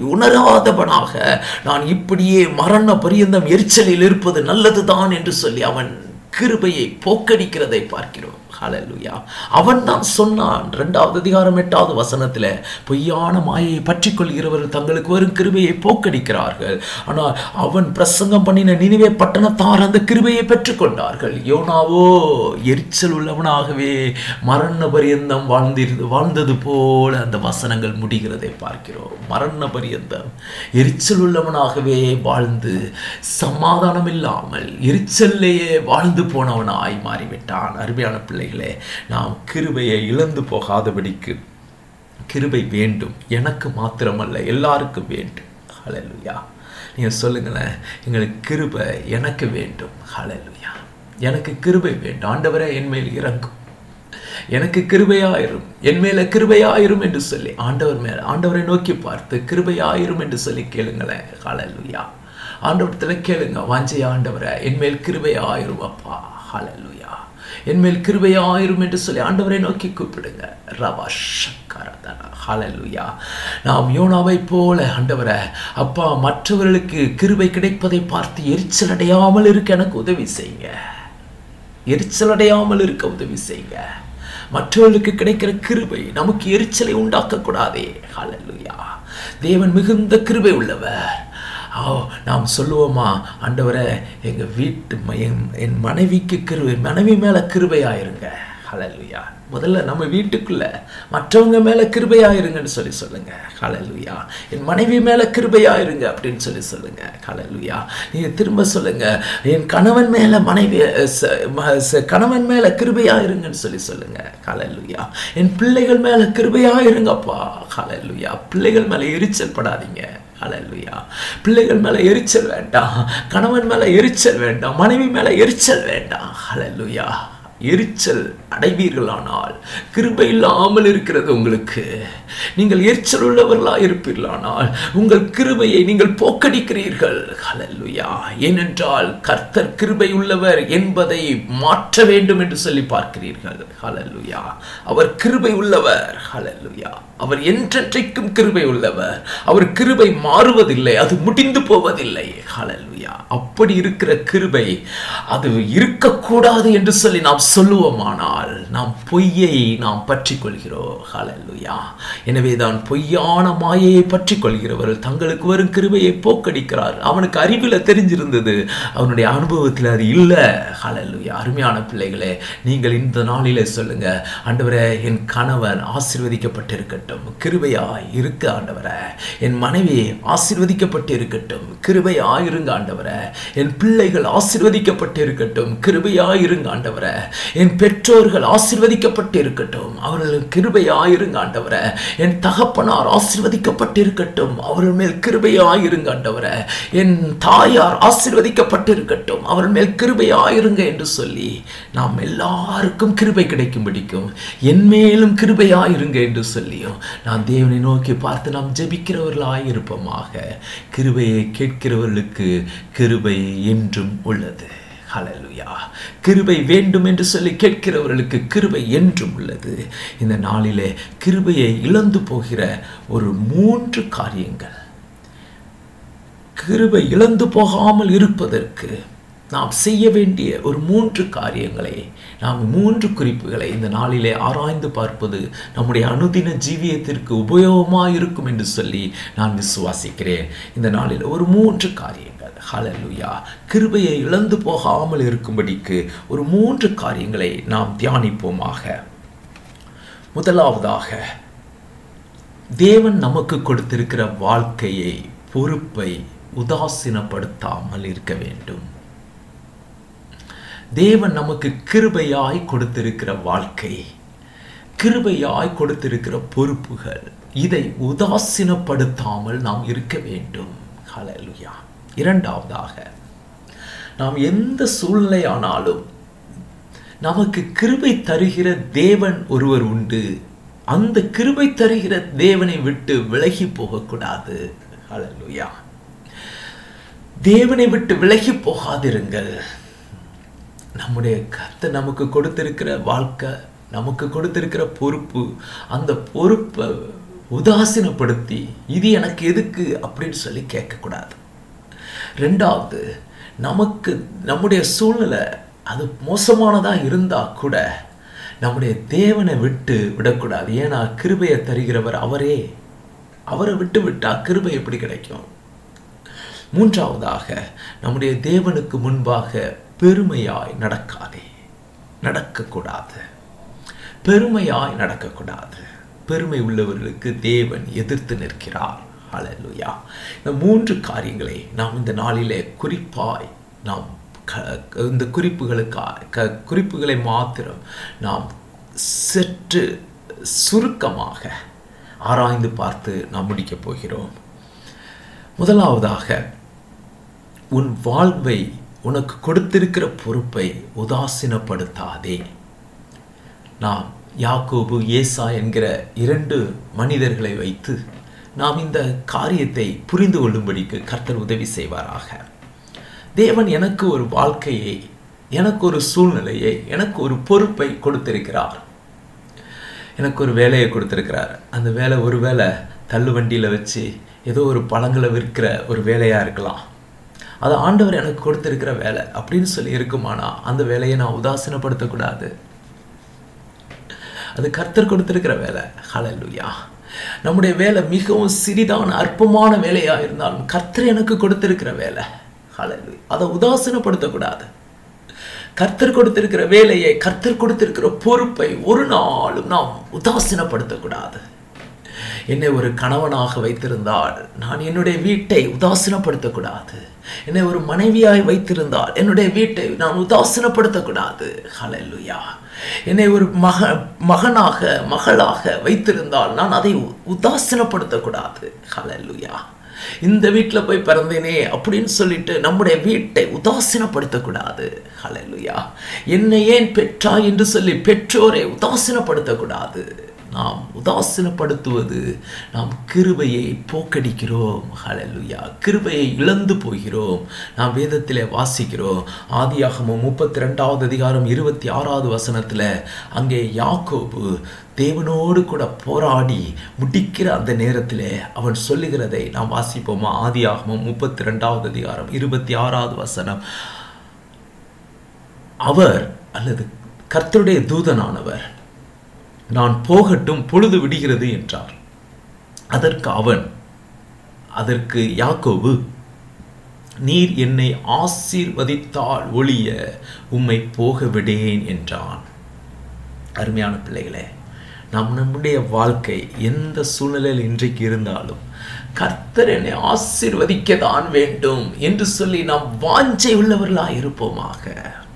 உணராதவனாக நான் இப்படியே மரண பரியந்தம் எரிச்சலில் இருப்பது நல்லதுதான் என்று சொல்லி அவன் கிருபையை போக்கடிக்கிறதை பார்க்கிறோம் ஹalleluya அவன் தான் சொன்னான் இரண்டாவது அதிகாரம் எட்டாவது வசனத்தில் பொய்யான மாயை பற்றி கொள்கிறவர்கள் தங்களுக்கு வரும் கிருபையை போக்கடிக்கிறார்கள் ஆனால் அவன் பிரசங்கம் பண்ணின நினைவே பட்டணத்தார் அந்த கிருபையை பெற்றுக்கொண்டார்கள் யோனாவோ எரிச்சல் உள்ளவனாகவே மரண பரியந்தம் வாழ்ந்திரு வாழ்ந்தது போல அந்த வசனங்கள் முடிகிறதை பார்க்கிறோம் மரண பரியந்தம் எரிச்சல் உள்ளவனாகவே வாழ்ந்து சமாதானம் இல்லாமல் எரிச்சல்லையே வாழ்ந்து போனவனாய் மாறிவிட்டான் அருமையான பிள்ளைகளே நாம் கிருபையை இழந்து போகாதபடிக்கு கிருபை வேண்டும் எனக்கு மாத்திரமல்ல எல்லாருக்கும் வேண்டும் ஹalleluya நீங்கள் சொல்லுங்களேன் எங்களுக்கு கிருபை எனக்கு வேண்டும் ஹalleluya எனக்கு கிருபை வேண்டும் ஆண்டவரே என் மேல் இறங்கும் எனக்கு கிருபையாயிரும் என் மேல கிருபையாயிரும் என்று சொல்லி ஆண்டவர் மேல ஆண்டவரை நோக்கி பார்த்து கிருபையாயிரும் என்று சொல்லி கேளுங்களேன் ஹalleluya ஆண்டவரத்துல கேளுங்க வாஞ்சை ஆண்டவரை என் மேல் கிருபையாயிரும் அப்பா ஹalleluya என் மேல் கிருபையாயிரும் என்று சொல்லி ஆண்டவரை நோக்கி கூப்பிடுங்க ரவா சக்கரதனா ஹalleluya நாம் யோனாவை போல ஆண்டவரை அப்பா மற்றவர்களுக்கு கிருபை கிடைப்பதை பார்த்து எரிச்சல் அடையாமல் இருக்க எனக்கு உதவி செய்யுங்க எரிச்சல் அடையாமல் இருக்க உதவி செய்யுங்க மற்றவர்களுக்கு கிடைக்கிற கிருபை நமக்கு எரிச்சலை உண்டாக்க கூடாதே ஹalleluya தேவன் மிகுந்த கிருபை உள்ளவர் ஆ, நாம் சொல்லுவோமா ஆண்டவரே எங்கள் வீட்டு ம- என் என் மனைவிக்கு கிருபை மனைவி மேலே கிருபையாயிருங்க ஹalleluya முதல்ல நம்ம வீட்டுக்குள்ள மற்றவங்க மேலே கிருபையாயிருங்கன்னு சொல்லி சொல்லுங்க ஹalleluya என் மனைவி மேலே கிருபையாயிருங்க அப்படின்னு சொல்லி சொல்லுங்க ஹalleluya நீங்க திரும்ப சொல்லுங்க என் கணவன் மேலே மனைவி அஹ், ச- ம- ச- கணவன் மேலே கிருபையாயிருங்கன்னு சொல்லி சொல்லுங்க ஹalleluya என் பிள்ளைகள் மேலே கிருபையாயிருங்கப்பா ஹalleluya பிள்ளைகள் மேலே எரிச்சல் படாதீங்க ஹalleluya பிள்ளைகள் மேலே எரிச்சல் வேண்டாம் கணவன் மேலே எரிச்சல் வேண்டாம் மனைவி மேலே எரிச்சல் வேண்டாம் ஹalleluya எரிச்சல் அடைவீர்களானால் கிருபை இல்லாமல் இருக்கிறது உங்களுக்கு நீங்கள் எரிச்சல் உள்ளவர்களா இருப்பீர்களானால் உங்கள் கிருபையை நீங்கள் போக்கடிக்கிறீர்கள் ஹalleluya ஏனென்றால் கர்த்தர் கிருபை உள்ளவர் என்பதை மாற்ற வேண்டும் என்று சொல்லி பார்க்கிறீர்கள் ஹalleluya அவர் கிருபை உள்ளவர் ஹalleluya அவர் என்றென்றைக்கும் கிருபை உள்ளவர் அவர் கிருபை மாறுவதில்லை அது முடிந்து போவதில்லை ஹalleluya அப்படி இருக்கிற கிருபை அது இருக்கக்கூடாது என்று சொல்லி நாம் சொல்லுவோமானால் நாம் பொய்யை நாம் பற்றி கொள்கிறோம் ஹalleluya எனவே தான் பொய்யான மாயையை பற்றி கொள்கிறவர்கள் தங்களுக்கு வரும் கிருபையை போக்கடிக்கிறார் அவனுக்கு அறிவில் தெரிஞ்சிருந்தது அவனுடைய அனுபவத்தில் அது இல்லை ஹalleluya அருமையான பிள்ளைகளே நீங்கள் இந்த நாளிலே சொல்லுங்க ஆண்டவரே என் கணவன் ஆசீர்வதிக்கப்பட்டு இருக்கட்டும் கிருபையாய் இருக்க ஆண்டவரே என் மனைவி ஆசீர்வதிக்கப்பட்டு இருக்கட்டும் கிருபையாய் இருங்க ஆண்டவரே என் பிள்ளைகள் ஆசீர்வதிக்கப்பட்டு இருக்கட்டும் கிருபையாய் இருங்க ஆண்டவரே என் பெற்றோர்கள் ஆசீர்வதிக்கப்பட்டு இருக்கட்டும் அவர்கள் கிருபையாய் இருங்க ஆண்டவரே என் தகப்பனார் ஆசீர்வதிக்கப்பட்டு இருக்கட்டும் அவர்கள் மேல் கிருபையாய் இருங்க ஆண்டவரே என் தாயார் ஆசீர்வதிக்கப்பட்டு இருக்கட்டும் அவர்கள் மேல் கிருபையாய் இருங்க என்று சொல்லி நாம் எல்லாருக்கும் கிருபை கிடைக்கும்படிக்கும் என் மேலும் கிருபையாய் இருங்க என்று சொல்லியும் நான் தேவனை நோக்கி பார்த்து நாம் ஜெபிக்கிறவர்களாய் இருப்போமாக கிருபையை கேட்கிறவர்களுக்கு கிருபை என்றும் உள்ளது ஹalleluya கிருபை வேண்டும் என்று சொல்லி கேட்கிறவர்களுக்கு கிருபை என்றும் உள்ளது இந்த நாளிலே கிருபையை இழந்து போகிற ஒரு மூன்று காரியங்கள் கிருபை இழந்து போகாமல் இருப்பதற்கு நாம் செய்ய வேண்டிய ஒரு மூன்று காரியங்களை நாம் மூன்று குறிப்புகளை இந்த நாளிலே ஆராய்ந்து பார்ப்பது நம்முடைய அனுதின ஜீவியத்திற்கு உபயோகமாக இருக்கும் என்று சொல்லி நான் விசுவாசிக்கிறேன் இந்த நாளில் ஒரு மூன்று காரியங்கள் ஹalleluya கிருபையை இழந்து போகாமல் இருக்கும்படிக்கு ஒரு மூன்று காரியங்களை நாம் தியானிப்போமாக முதலாவதாக தேவன் நமக்கு கொடுத்திருக்கிற வாழ்க்கையை பொறுப்பை உதாசீனப்படுத்தாமல் இருக்க வேண்டும் தேவன் நமக்கு கிருபையாய் கொடுத்திருக்கிற வாழ்க்கை கிருபையாய் கொடுத்திருக்கிற பொறுப்புகள் இதை உதாசீனப்படுத்தாமல் நாம் இருக்க வேண்டும் ஹalleluya இரண்டாவதாக நாம் எந்த சூழ்நிலையானாலும் நமக்கு கிருபை தருகிற தேவன் ஒருவர் உண்டு அந்த கிருபை தருகிற தேவனை விட்டு விலகி போகக்கூடாது ஹalleluya தேவனை விட்டு விலகி போகாதிருங்கள் நம்முடைய கத்தை நமக்கு கொடுத்திருக்கிற வாழ்க்கை நமக்கு கொடுத்திருக்கிற பொறுப்பு அந்த பொறுப்பை உதாசீனப்படுத்தி இது எனக்கு எதுக்கு அப்படின்னு சொல்லி கேட்கக்கூடாது ரெண்டாவது நமக்கு நம்முடைய சூழ்நிலை அது மோசமானதாக இருந்தால் கூட நம்முடைய தேவனை விட்டு விடக்கூடாது ஏன்னா கிருபையை தருகிறவர் அவரே அவரை விட்டு விட்டா கிருபை எப்படி கிடைக்கும் மூன்றாவதாக நம்முடைய தேவனுக்கு முன்பாக பெருமையாய் நடக்காதே நடக்கக்கூடாது பெருமையாய் நடக்கக்கூடாது பெருமை உள்ளவர்களுக்கு தேவன் எதிர்த்து நிற்கிறார் ஹalleluya இந்த மூன்று காரியங்களை நாம் இந்த நாளிலே குறிப்பாய் நாம் க- இந்த குறிப்புகளுக்காக க- குறிப்புகளை மாத்திரம் நாம் சற்று சுருக்கமாக ஆராய்ந்து பார்த்து நாம் முடிக்கப் போகிறோம் முதலாவதாக உன் வாழ்வை உனக்கு கொடுத்திருக்கிற பொறுப்பை உதாசீனப்படுத்தாதே நாம் யாக்கோபு ஏசா என்கிற இரண்டு மனிதர்களை வைத்து நாம் இந்த காரியத்தை புரிந்து கொள்ளும்படிக்கு கர்த்தர் உதவி செய்வாராக தேவன் எனக்கு ஒரு வாழ்க்கையை எனக்கு ஒரு சூழ்நிலையை எனக்கு ஒரு பொறுப்பை கொடுத்திருக்கிறார் எனக்கு ஒரு வேலையை கொடுத்திருக்கிறார் அந்த வேலை ஒரு வேலை தள்ளு வண்டியில் வச்சு ஏதோ ஒரு பழங்களை விற்கிற ஒரு வேலையாக இருக்கலாம் அது ஆண்டவர் எனக்கு கொடுத்திருக்கிற வேலை அப்படின்னு சொல்லி இருக்குமானா அந்த வேலையை நான் உதாசீனப்படுத்தக்கூடாது அது கர்த்தர் கொடுத்திருக்கிற வேலை ஹalleluya நம்முடைய வேலை மிகவும் சிறிதான அற்பமான வேலையா இருந்தாலும் கர்த்தர் எனக்கு கொடுத்திருக்கிற வேலை ஹalleluya அதை உதாசீனப்படுத்தக்கூடாது கர்த்தர் கொடுத்திருக்கிற வேலையை கர்த்தர் கொடுத்திருக்கிற பொறுப்பை ஒரு நாளும் நாம் உதாசீனப்படுத்தக்கூடாது என்னை ஒரு கணவனாக வைத்திருந்தால் நான் என்னுடைய வீட்டை உதாசீனப்படுத்தக்கூடாது என்னை ஒரு மனைவியாய் வைத்திருந்தால் என்னுடைய வீட்டை நான் உதாசீனப்படுத்தக்கூடாது ஹalleluya என்னை ஒரு மக மகனாக மகளாக வைத்திருந்தால் நான் அதை உதாசீனப்படுத்தக்கூடாது ஹalleluya இந்த வீட்டில் போய் பிறந்தேனே அப்படின்னு சொல்லிட்டு நம்முடைய வீட்டை உதாசீனப்படுத்தக்கூடாது ஹalleluya என்னை ஏன் பெற்றாய் என்று சொல்லி பெற்றோரை உதாசீனப்படுத்தக்கூடாது நாம் உதாசீனப்படுத்துவது நாம் கிருபையை போக்கடிக்கிறோம் ஹalleluya கிருபையை இழந்து போகிறோம் நாம் வேதத்திலே வாசிக்கிறோம் ஆதியாகமம் முப்பத்தி ரெண்டாவது அதிகாரம் இருபத்தி ஆறாவது வசனத்தில் அங்கே யாக்கோபு தேவனோடு கூட போராடி முடிக்கிற அந்த நேரத்திலே அவன் சொல்லுகிறதை நாம் வாசிப்போமா ஆதியாகமம் முப்பத்தி ரெண்டாவது அதிகாரம் இருபத்தி ஆறாவது வசனம் அவர் அல்லது கர்த்தருடைய தூதனானவர் நான் போகட்டும் பொழுது விடுகிறது என்றார் அதற்கு அவன் அதற்கு யாக்கோபு நீர் என்னை ஆசீர்வதித்தால் ஒளிய உம்மை போக விடேன் என்றான் அருமையான பிள்ளைகளே நம் நம்முடைய வாழ்க்கை எந்த சூழ்நிலையில் இன்றைக்கு இருந்தாலும் கர்த்தர் என்னை ஆசீர்வதிக்க தான் வேண்டும் என்று சொல்லி நாம் வாஞ்சை உள்ளவர்களாக இருப்போமாக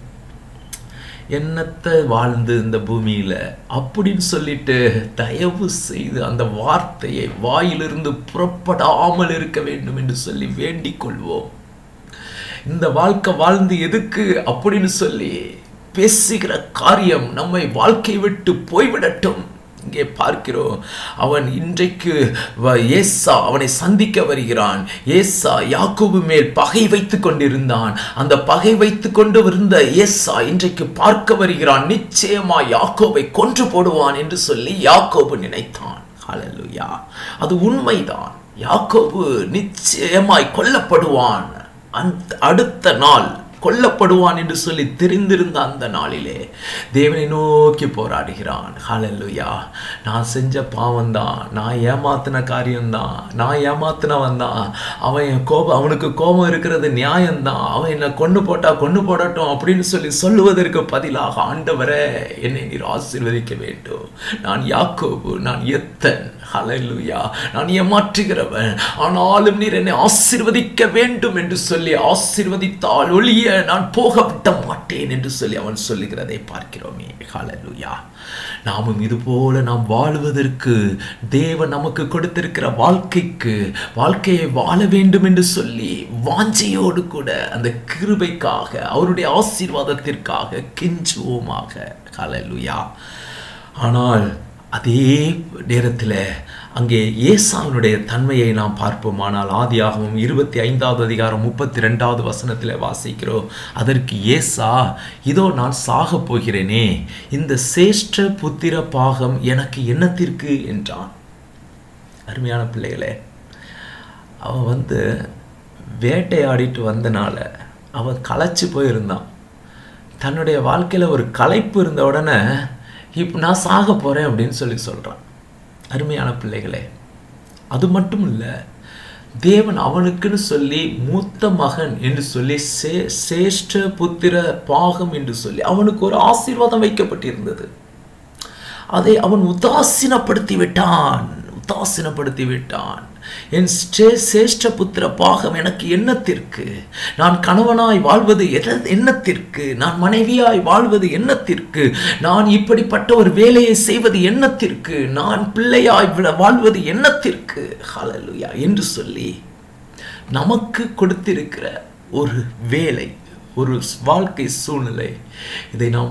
என்னத்தை வாழ்ந்து இந்த பூமியில அப்படின்னு சொல்லிட்டு தயவு செய்து அந்த வார்த்தையை வாயிலிருந்து புறப்படாமல் இருக்க வேண்டும் என்று சொல்லி வேண்டிக் கொள்வோம் இந்த வாழ்க்கை வாழ்ந்து எதுக்கு அப்படின்னு சொல்லி பேசுகிற காரியம் நம்மை வாழ்க்கை விட்டு போய்விடட்டும் இங்கே பார்க்கிறோம் அவன் இன்றைக்கு ஏசா அவனை சந்திக்க வருகிறான் ஏசா யாக்கோபு மேல் பகை வைத்து கொண்டிருந்தான் அந்த பகை வைத்து கொண்டு இருந்த ஏசா இன்றைக்கு பார்க்க வருகிறான் நிச்சயமா யாக்கோபை கொன்று போடுவான் என்று சொல்லி யாக்கோபு நினைத்தான் ஹalleluya அது உண்மைதான் யாக்கோபு நிச்சயமாய் கொல்லப்படுவான் அந்த அடுத்த நாள் கொல்லப்படுவான் என்று சொல்லி தெரிந்திருந்த அந்த நாளிலே தேவனை நோக்கி போராடுகிறான் ஹalleluya நான் செஞ்ச பாவம் தான் நான் ஏமாத்தின காரியம்தான் நான் ஏமாத்தினவன் தான் அவன் என் கோபம் அவனுக்கு கோபம் இருக்கிறது நியாயம்தான் அவன் என்னை கொண்டு போட்டா கொண்டு போடட்டும் அப்படின்னு சொல்லி சொல்லுவதற்கு பதிலாக ஆண்டவரே என்னை நீர் ஆசீர்வதிக்க வேண்டும் நான் யாக்கோபு நான் எத்தன் ஹalleluya நான் ஏமாற்றுகிறவன் ஆனாலும் நீர் என்னை ஆசீர்வதிக்க வேண்டும் என்று சொல்லி ஆசீர்வதித்தால் ஒளிய நான் போக விட மாட்டேன் என்று சொல்லி அவன் சொல்லுகிறதை பார்க்கிறோமே ஹalleluya நாமும் இது போல நாம் வாழ்வதற்கு தேவன் நமக்கு கொடுத்திருக்கிற வாழ்க்கைக்கு வாழ்க்கையை வாழ வேண்டும் என்று சொல்லி வாஞ்சையோடு கூட அந்த கிருபைக்காக அவருடைய ஆசீர்வாதத்திற்காக கெஞ்சுவோமாக ஹalleluya ஆனால் அதே நேரத்தில் அங்கே ஏசாவினுடைய தன்மையை நாம் பார்ப்போமானால் ஆதியாகவும் இருபத்தி ஐந்தாவது அதிகாரம் முப்பத்தி ரெண்டாவது வசனத்தில் வாசிக்கிறோம் அதற்கு ஏசா இதோ நான் சாக போகிறேனே இந்த சேஷ்ட புத்திர பாகம் எனக்கு என்னத்திற்கு என்றான் அருமையான பிள்ளைகளே அவன் வந்து வேட்டையாடிட்டு வந்தனால அவன் களைச்சு போயிருந்தான் தன்னுடைய வாழ்க்கையில் ஒரு களைப்பு இருந்த உடனே இப்போ நான் சாக போகிறேன் அப்படின்னு சொல்லி சொல்கிறான் அருமையான பிள்ளைகளே அது மட்டும் இல்லை தேவன் அவனுக்குன்னு சொல்லி மூத்த மகன் என்று சொல்லி சே சேஷ்ட புத்திர பாகம் என்று சொல்லி அவனுக்கு ஒரு ஆசீர்வாதம் வைக்கப்பட்டிருந்தது அதை அவன் உதாசீனப்படுத்தி விட்டான் உதாசீனப்படுத்தி விட்டான் என் சேஷ்ட புத்திர பாகம் எனக்கு எண்ணத்திற்கு நான் கணவனாய் வாழ்வது எண்ணத்திற்கு நான் மனைவியாய் வாழ்வது எண்ணத்திற்கு நான் இப்படிப்பட்ட ஒரு வேலையை செய்வது எண்ணத்திற்கு நான் பிள்ளையாய் வாழ்வது எண்ணத்திற்கு ஹalleluya என்று சொல்லி நமக்கு கொடுத்திருக்கிற ஒரு வேலை ஒரு வாழ்க்கை சூழ்நிலை இதை நாம்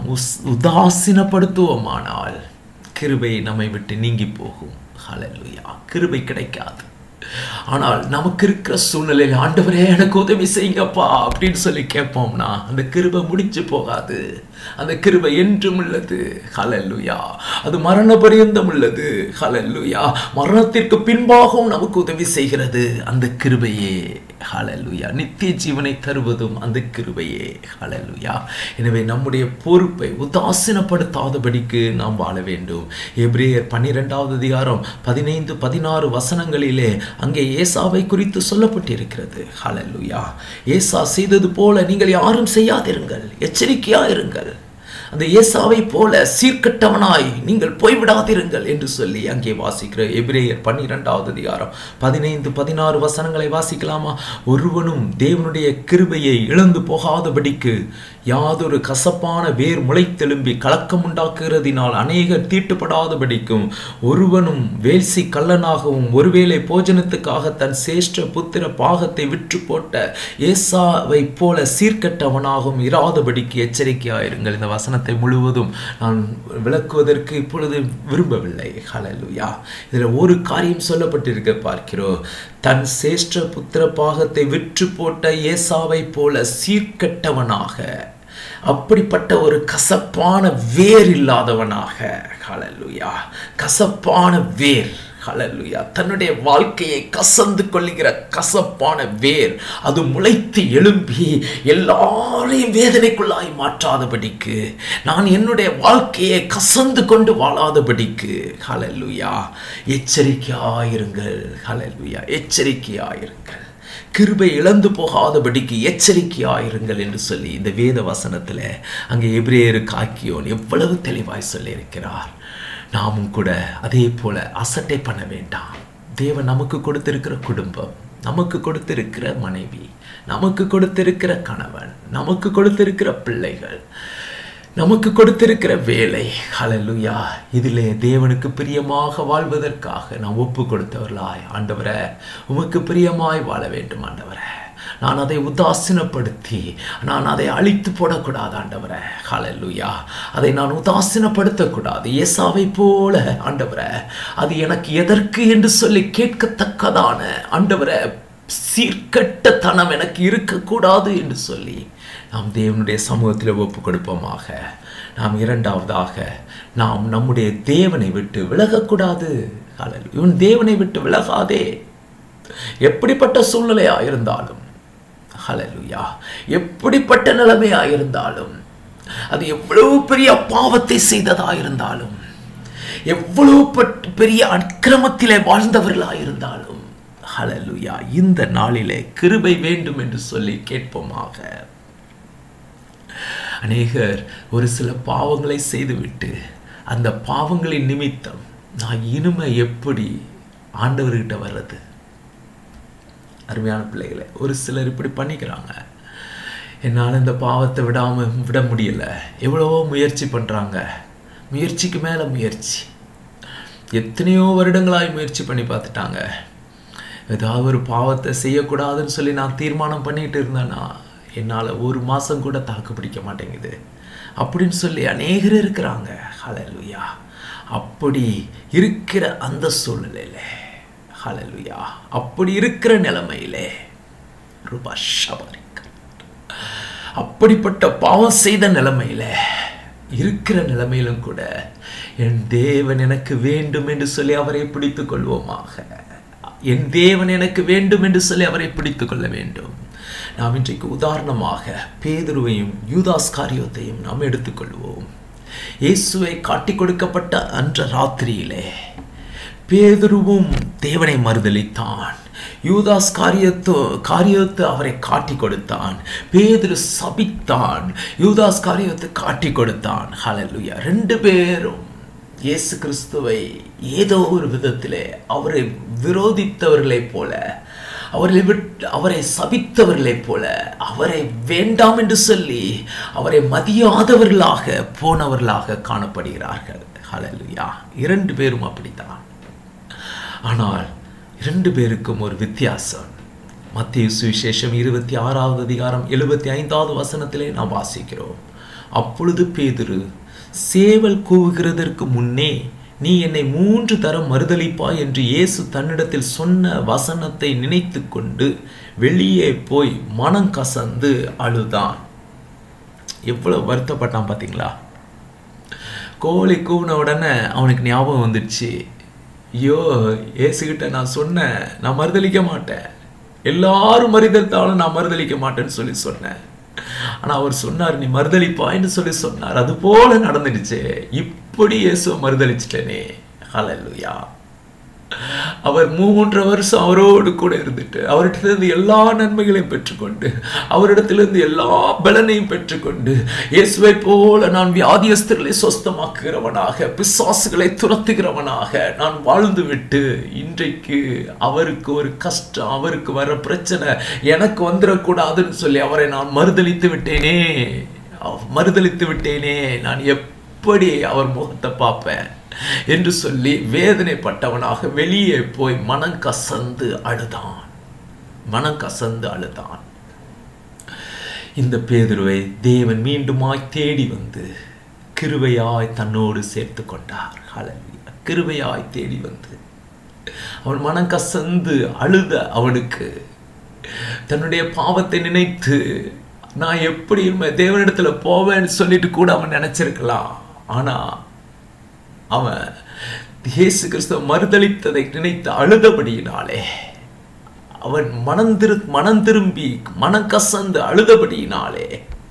உதாசீனப்படுத்துவோமானால் கிருபை நம்மை விட்டு நீங்கி போகும் ஹalleluya கிருபை கிடைக்காது ஆனால் நமக்கு இருக்கிற சூழ்நிலையில் ஆண்டவரே எனக்கு உதவி செய்யுங்கப்பா அப்படின்னு சொல்லி கேட்போம்னா அந்த கிருபை முடிஞ்சு போகாது அந்த கிருபை என்றும் உள்ளது ஹலல்லுயா அது மரண பரியந்தம் உள்ளது ஹலல்லுயா மரணத்திற்கு பின்பாகவும் நமக்கு உதவி செய்கிறது அந்த கிருபையே ஹalleluya நித்திய ஜீவனை தருவதும் அந்த கிருபையே ஹalleluya எனவே நம்முடைய பொறுப்பை உதாசீனப்படுத்தாதபடிக்கு நாம் வாழ வேண்டும் எபிரேயர் பன்னிரெண்டாவது அதிகாரம் பதினைந்து பதினாறு வசனங்களிலே அங்கே ஏசாவை குறித்து சொல்லப்பட்டிருக்கிறது ஹalleluya ஏசா செய்தது போல நீங்கள் யாரும் செய்யாதிருங்கள் எச்சரிக்கையா இருங்கள் அந்த ஏசாவை போல சீர்கட்டவனாய் நீங்கள் போய்விடாதிருங்கள் என்று சொல்லி அங்கே வாசிக்கிற எபிரேயர் பன்னிரெண்டாவது அதிகாரம் பதினைந்து பதினாறு வசனங்களை வாசிக்கலாமா ஒருவனும் தேவனுடைய கிருபையை இழந்து போகாதபடிக்கு யாதொரு கசப்பான வேர் முளைத்தெலும்பி கலக்கம் உண்டாக்குகிறதினால் அநேகர் தீட்டுப்படாதபடிக்கும் ஒருவனும் வேல்சி கள்ளனாகவும் ஒருவேளை போஜனத்துக்காக தன் சேஷ்ட புத்திர பாகத்தை விற்று போட்ட ஏசாவை போல சீர்கட்டவனாகவும் இராதபடிக்கு எச்சரிக்கையாயிருங்கள் இந்த வசனத்தை முழுவதும் நான் விளக்குவதற்கு இப்பொழுது விரும்பவில்லை ஹalleluya இதில் ஒரு காரியம் சொல்லப்பட்டிருக்க பார்க்கிறோம் தன் சேஷ்ட புத்திர பாகத்தை விற்று போட்ட ஏசாவை போல சீர்கட்டவனாக அப்படிப்பட்ட ஒரு கசப்பான வேர் இல்லாதவனாக ஹalleluya கசப்பான வேர் ஹalleluya தன்னுடைய வாழ்க்கையை கசந்து கொள்ளுகிற கசப்பான வேர் அது முளைத்து எழும்பி எல்லாரையும் வேதனைக்குள்ளாய் மாற்றாதபடிக்கு நான் என்னுடைய வாழ்க்கையை கசந்து கொண்டு வாழாதபடிக்கு ஹalleluya எச்சரிக்கையாயிருங்கள் ஹalleluya எச்சரிக்கையாயிருங்கள் கிருபை இழந்து போகாதபடிக்கு எச்சரிக்கையாயிருங்கள் என்று சொல்லி இந்த வேத வசனத்தில் அங்கே எபிரேயருக்கு ஆக்கியோன் எவ்வளவு தெளிவாய் சொல்லியிருக்கிறார் நாமும் கூட அதே போல அசட்டை பண்ண வேண்டாம் தேவன் நமக்கு கொடுத்திருக்கிற குடும்பம் நமக்கு கொடுத்திருக்கிற மனைவி நமக்கு கொடுத்திருக்கிற கணவன் நமக்கு கொடுத்திருக்கிற பிள்ளைகள் நமக்கு கொடுத்திருக்கிற வேலை ஹalleluya இதிலே தேவனுக்கு பிரியமாக வாழ்வதற்காக நாம் ஒப்பு கொடுத்தவர்களாய் ஆண்டவரே உமக்கு பிரியமாய் வாழ வேண்டும் ஆண்டவரே நான் அதை உதாசீனப்படுத்தி நான் அதை அழித்து போடக்கூடாது ஆண்டவரே ஹalleluya அதை நான் உதாசீனப்படுத்தக்கூடாது ஏசாவை போல ஆண்டவரே அது எனக்கு எதற்கு என்று சொல்லி கேட்கத்தக்கதான ஆண்டவரே சீர்கட்ட தனம் எனக்கு இருக்கக்கூடாது என்று சொல்லி நாம் தேவனுடைய சமூகத்தில் ஒப்பு கொடுப்போமாக நாம் இரண்டாவதாக நாம் நம்முடைய தேவனை விட்டு விலகக்கூடாது ஹalleluya. இவன் தேவனை விட்டு விலகாதே எப்படிப்பட்ட சூழ்நிலையா இருந்தாலும் ஹalleluya எப்படிப்பட்ட நிலைமையா இருந்தாலும் அது எவ்வளவு பெரிய பாவத்தை செய்ததா இருந்தாலும் எவ்வளவு பட்- பெரிய அக்கிரமத்திலே வாழ்ந்தவர்களா இருந்தாலும் ஹalleluya இந்த நாளிலே கிருபை வேண்டும் என்று சொல்லி கேட்போமாக அநேகர் ஒரு சில பாவங்களை செய்துவிட்டு அந்த பாவங்களின் நிமித்தம் நான் இனிமை எப்படி ஆண்டவர்கிட்ட வர்றது அருமையான பிள்ளைகளை ஒரு சிலர் இப்படி பண்ணிக்கிறாங்க என்னால் இந்த பாவத்தை விடாமல் விட முடியல எவ்வளவோ முயற்சி பண்ணுறாங்க முயற்சிக்கு மேலே முயற்சி எத்தனையோ வருடங்களாய் முயற்சி பண்ணி பார்த்துட்டாங்க ஏதாவது ஒரு பாவத்தை செய்யக்கூடாதுன்னு சொல்லி நான் தீர்மானம் பண்ணிட்டு இருந்தேன்னா என்னால் ஒரு மாதம் கூட தாக்கு பிடிக்க மாட்டேங்குது அப்படின்னு சொல்லி அநேகர் இருக்கிறாங்க ஹalleluya அப்படி இருக்கிற அந்த சூழ்நிலையில ஹalleluya அப்படி இருக்கிற நிலைமையிலே ரூபா ஷபரிக்க அப்படிப்பட்ட பாவம் செய்த நிலைமையில இருக்கிற நிலைமையிலும் கூட என் தேவன் எனக்கு வேண்டும் என்று சொல்லி அவரை பிடித்துக் கொள்வோமாக என் தேவன் எனக்கு வேண்டும் என்று சொல்லி அவரை பிடித்துக் கொள்ள வேண்டும் நாம் இன்றைக்கு உதாரணமாக பேதுருவையும் யூதாஸ் காரியத்தையும் நாம் எடுத்துக்கொள்வோம் இயேசுவை காட்டிக் கொடுக்கப்பட்ட அன்ற ராத்திரியிலே பேதுருவும் தேவனை மறுதலித்தான் யூதாஸ் காரியத்தோ காரியத்து அவரை காட்டி கொடுத்தான் பேதுரு சபித்தான் யூதாஸ் காரியத்தை காட்டி கொடுத்தான் ஹalleluya ரெண்டு பேரும் இயேசு கிறிஸ்துவை ஏதோ ஒரு விதத்திலே அவரை விரோதித்தவர்களைப் போல அவரை விட்டு அவரை சபித்தவர்களைப் போல அவரை வேண்டாம் என்று சொல்லி அவரை மதியாதவர்களாக போனவர்களாக காணப்படுகிறார்கள் ஹalleluya இரண்டு பேரும் அப்படித்தான் ஆனால் இரண்டு பேருக்கும் ஒரு வித்தியாசம் மத்திய சுவிசேஷம் இருபத்தி ஆறாவது அதிகாரம் எழுபத்தி ஐந்தாவது வசனத்திலே நாம் வாசிக்கிறோம் அப்பொழுது பேதுரு சேவல் கூவுகிறதற்கு முன்னே நீ என்னை மூன்று தரம் மறுதலிப்பாய் என்று இயேசு தன்னிடத்தில் சொன்ன வசனத்தை நினைத்து கொண்டு வெளியே போய் மனம் கசந்து அழுதான் எவ்வளவு வருத்தப்பட்டான் பார்த்தீங்களா கோழி கூவின உடனே அவனுக்கு ஞாபகம் வந்துடுச்சு ஐயோ ஏசுகிட்ட நான் சொன்னேன் நான் மறுதளிக்க மாட்டேன் எல்லாரும் மறுதலித்தாலும் நான் மறுதலிக்க மாட்டேன்னு சொல்லி சொன்னேன் ஆனா அவர் சொன்னார் நீ மறுதலிப்பாய்ன்னு சொல்லி சொன்னார் அது போல நடந்துடுச்சு இப்படி இயேசுவை மறுதலிச்சிட்டேனே ஹalleluya அவர் மூன்று வருஷம் அவரோடு கூட இருந்துட்டு அவரிடத்திலிருந்து எல்லா நன்மைகளையும் பெற்றுக்கொண்டு அவரிடத்திலிருந்து எல்லா பலனையும் பெற்றுக்கொண்டு இயேசுவை போல நான் வியாதியஸ்தர்களை சொஸ்தமாக்குகிறவனாக பிசாசுகளை துரத்துகிறவனாக நான் வாழ்ந்து விட்டு இன்றைக்கு அவருக்கு ஒரு கஷ்டம் அவருக்கு வர பிரச்சனை எனக்கு வந்துடக்கூடாதுன்னு சொல்லி அவரை நான் மறுதலித்து விட்டேனே அவ- மறுதலித்து விட்டேனே நான் எப்படி அவர் முகத்தை பார்ப்பேன் என்று சொல்லி வேதனைப்பட்டவனாக வெளியே போய் மனம் கசந்து அழுதான் மனம் கசந்து அழுதான் இந்த பேதுருவை தேவன் மீண்டுமாய் தேடி வந்து கிருபையாய் தன்னோடு சேர்த்து கொண்டார் ஹalleluya கிருபையாய் தேடி வந்து அவன் மனம் கசந்து அழுத அவனுக்கு தன்னுடைய பாவத்தை நினைத்து நான் எப்படி இனிமே தேவனிடத்துல போவேன்னு சொல்லிட்டு கூட அவன் நினைச்சிருக்கலாம் ஆனா அவன் இயேசு கிறிஸ்துவ மறுதளித்ததை நினைத்து அழுதபடியினாலே அவன் மனம் திரு மனம் திரும்பி மனம் கசந்து அழுதபடியினாலே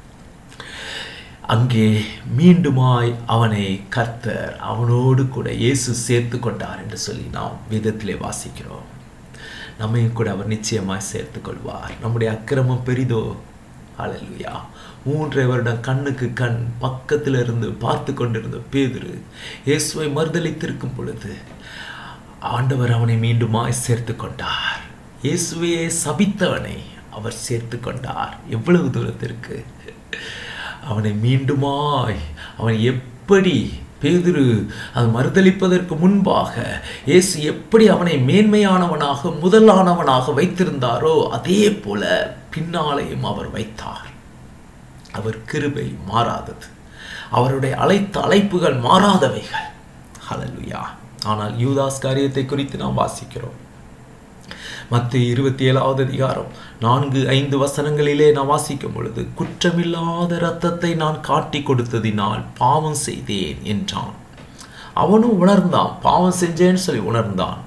அங்கே மீண்டுமாய் அவனை கர்த்தர் அவனோடு கூட இயேசு சேர்த்து கொண்டார் என்று சொல்லி நாம் வேதத்திலே வாசிக்கிறோம் நம்மையும் கூட அவர் நிச்சயமாய் சேர்த்து கொள்வார் நம்முடைய அக்கிரமம் பெரிதோ ஹalleluya மூன்றரை வருடம் கண்ணுக்கு கண் பக்கத்தில் இருந்து பார்த்து கொண்டிருந்த பேதுரு இயேசுவை மறுதலித்திருக்கும் பொழுது ஆண்டவர் அவனை மீண்டுமாய் சேர்த்து கொண்டார் இயேசுவையே சபித்தவனை அவர் சேர்த்து கொண்டார் எவ்வளவு தூரத்திற்கு அவனை மீண்டுமாய் அவன் எப்படி பேதுரு அது மறுதலிப்பதற்கு முன்பாக இயேசு எப்படி அவனை மேன்மையானவனாக முதலானவனாக வைத்திருந்தாரோ அதே போல பின்னாலேயும் அவர் வைத்தார் அவர் கிருபை மாறாதது அவருடைய அழைத்த அழைப்புகள் மாறாதவைகள் ஹalleluya ஆனால் யூதாஸ் காரியத்தை குறித்து நாம் வாசிக்கிறோம் மத்திய இருபத்தி ஏழாவது அதிகாரம் நான்கு ஐந்து வசனங்களிலே நான் வாசிக்கும் பொழுது குற்றமில்லாத இரத்தத்தை நான் காட்டி கொடுத்ததினால் பாவம் செய்தேன் என்றான் அவனும் உணர்ந்தான் பாவம் செஞ்சேன்னு சொல்லி உணர்ந்தான்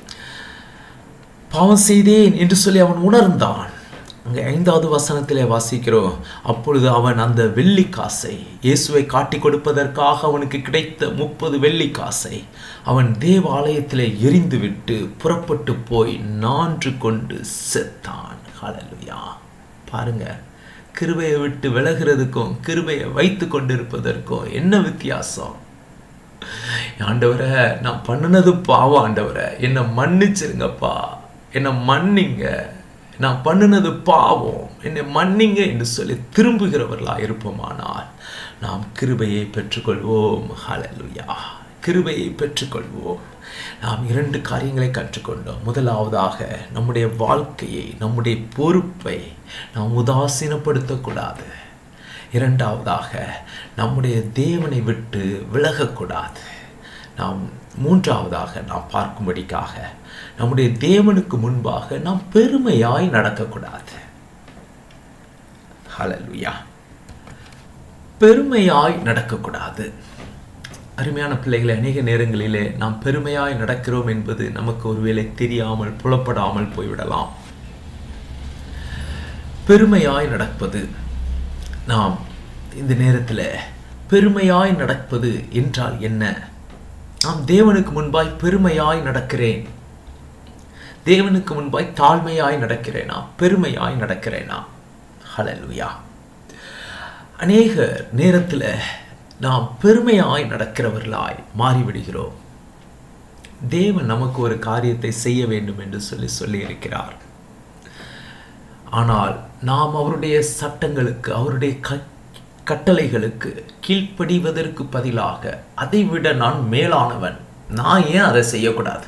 பாவம் செய்தேன் என்று சொல்லி அவன் உணர்ந்தான் அங்கே ஐந்தாவது வசனத்திலே வாசிக்கிறோம் அப்பொழுது அவன் அந்த வெள்ளி காசை இயேசுவை காட்டி கொடுப்பதற்காக அவனுக்கு கிடைத்த முப்பது வெள்ளி காசை அவன் தேவாலயத்திலே எரிந்துவிட்டு புறப்பட்டு போய் நான்று கொண்டு செத்தான் ஹalleluya பாருங்க கிருபையை விட்டு விலகிறதுக்கும் கிருபையை வைத்து கொண்டிருப்பதற்கும் என்ன வித்தியாசம் ஆண்டவரை நான் பண்ணினது பாவம் ஆண்டவரை என்னை மன்னிச்சிருங்கப்பா என்னை மன்னிங்க நான் பண்ணினது பாவம் என்னை மன்னிங்க என்று சொல்லி திரும்புகிறவர்களா இருப்போமானால் நாம் கிருபையை பெற்றுக்கொள்வோம் ஹalleluya கிருபையை பெற்றுக்கொள்வோம் நாம் இரண்டு காரியங்களை கற்றுக்கொண்டோம் முதலாவதாக நம்முடைய வாழ்க்கையை நம்முடைய பொறுப்பை நாம் உதாசீனப்படுத்தக்கூடாது இரண்டாவதாக நம்முடைய தேவனை விட்டு விலகக்கூடாது நாம் மூன்றாவதாக நாம் பார்க்கும்படிக்காக நம்முடைய தேவனுக்கு முன்பாக நாம் பெருமையாய் நடக்கக்கூடாது ஹalleluya பெருமையாய் நடக்கக்கூடாது அருமையான பிள்ளைகளை அநேக நேரங்களிலே நாம் பெருமையாய் நடக்கிறோம் என்பது நமக்கு ஒருவேளை தெரியாமல் புலப்படாமல் போய்விடலாம் பெருமையாய் நடப்பது நாம் இந்த நேரத்தில் பெருமையாய் நடப்பது என்றால் என்ன நாம் தேவனுக்கு முன்பாய் பெருமையாய் நடக்கிறேன் தேவனுக்கு முன்பாய் தாழ்மையாய் நடக்கிறேனா பெருமையாய் நடக்கிறேனா ஹalleluya அநேக நேரத்தில் நாம் பெருமையாய் நடக்கிறவர்களாய் மாறிவிடுகிறோம் தேவன் நமக்கு ஒரு காரியத்தை செய்ய வேண்டும் என்று சொல்லி சொல்லி இருக்கிறார் ஆனால் நாம் அவருடைய சட்டங்களுக்கு அவருடைய க கட்டளைகளுக்கு கீழ்ப்படிவதற்கு பதிலாக அதை விட நான் மேலானவன் நான் ஏன் அதை செய்யக்கூடாது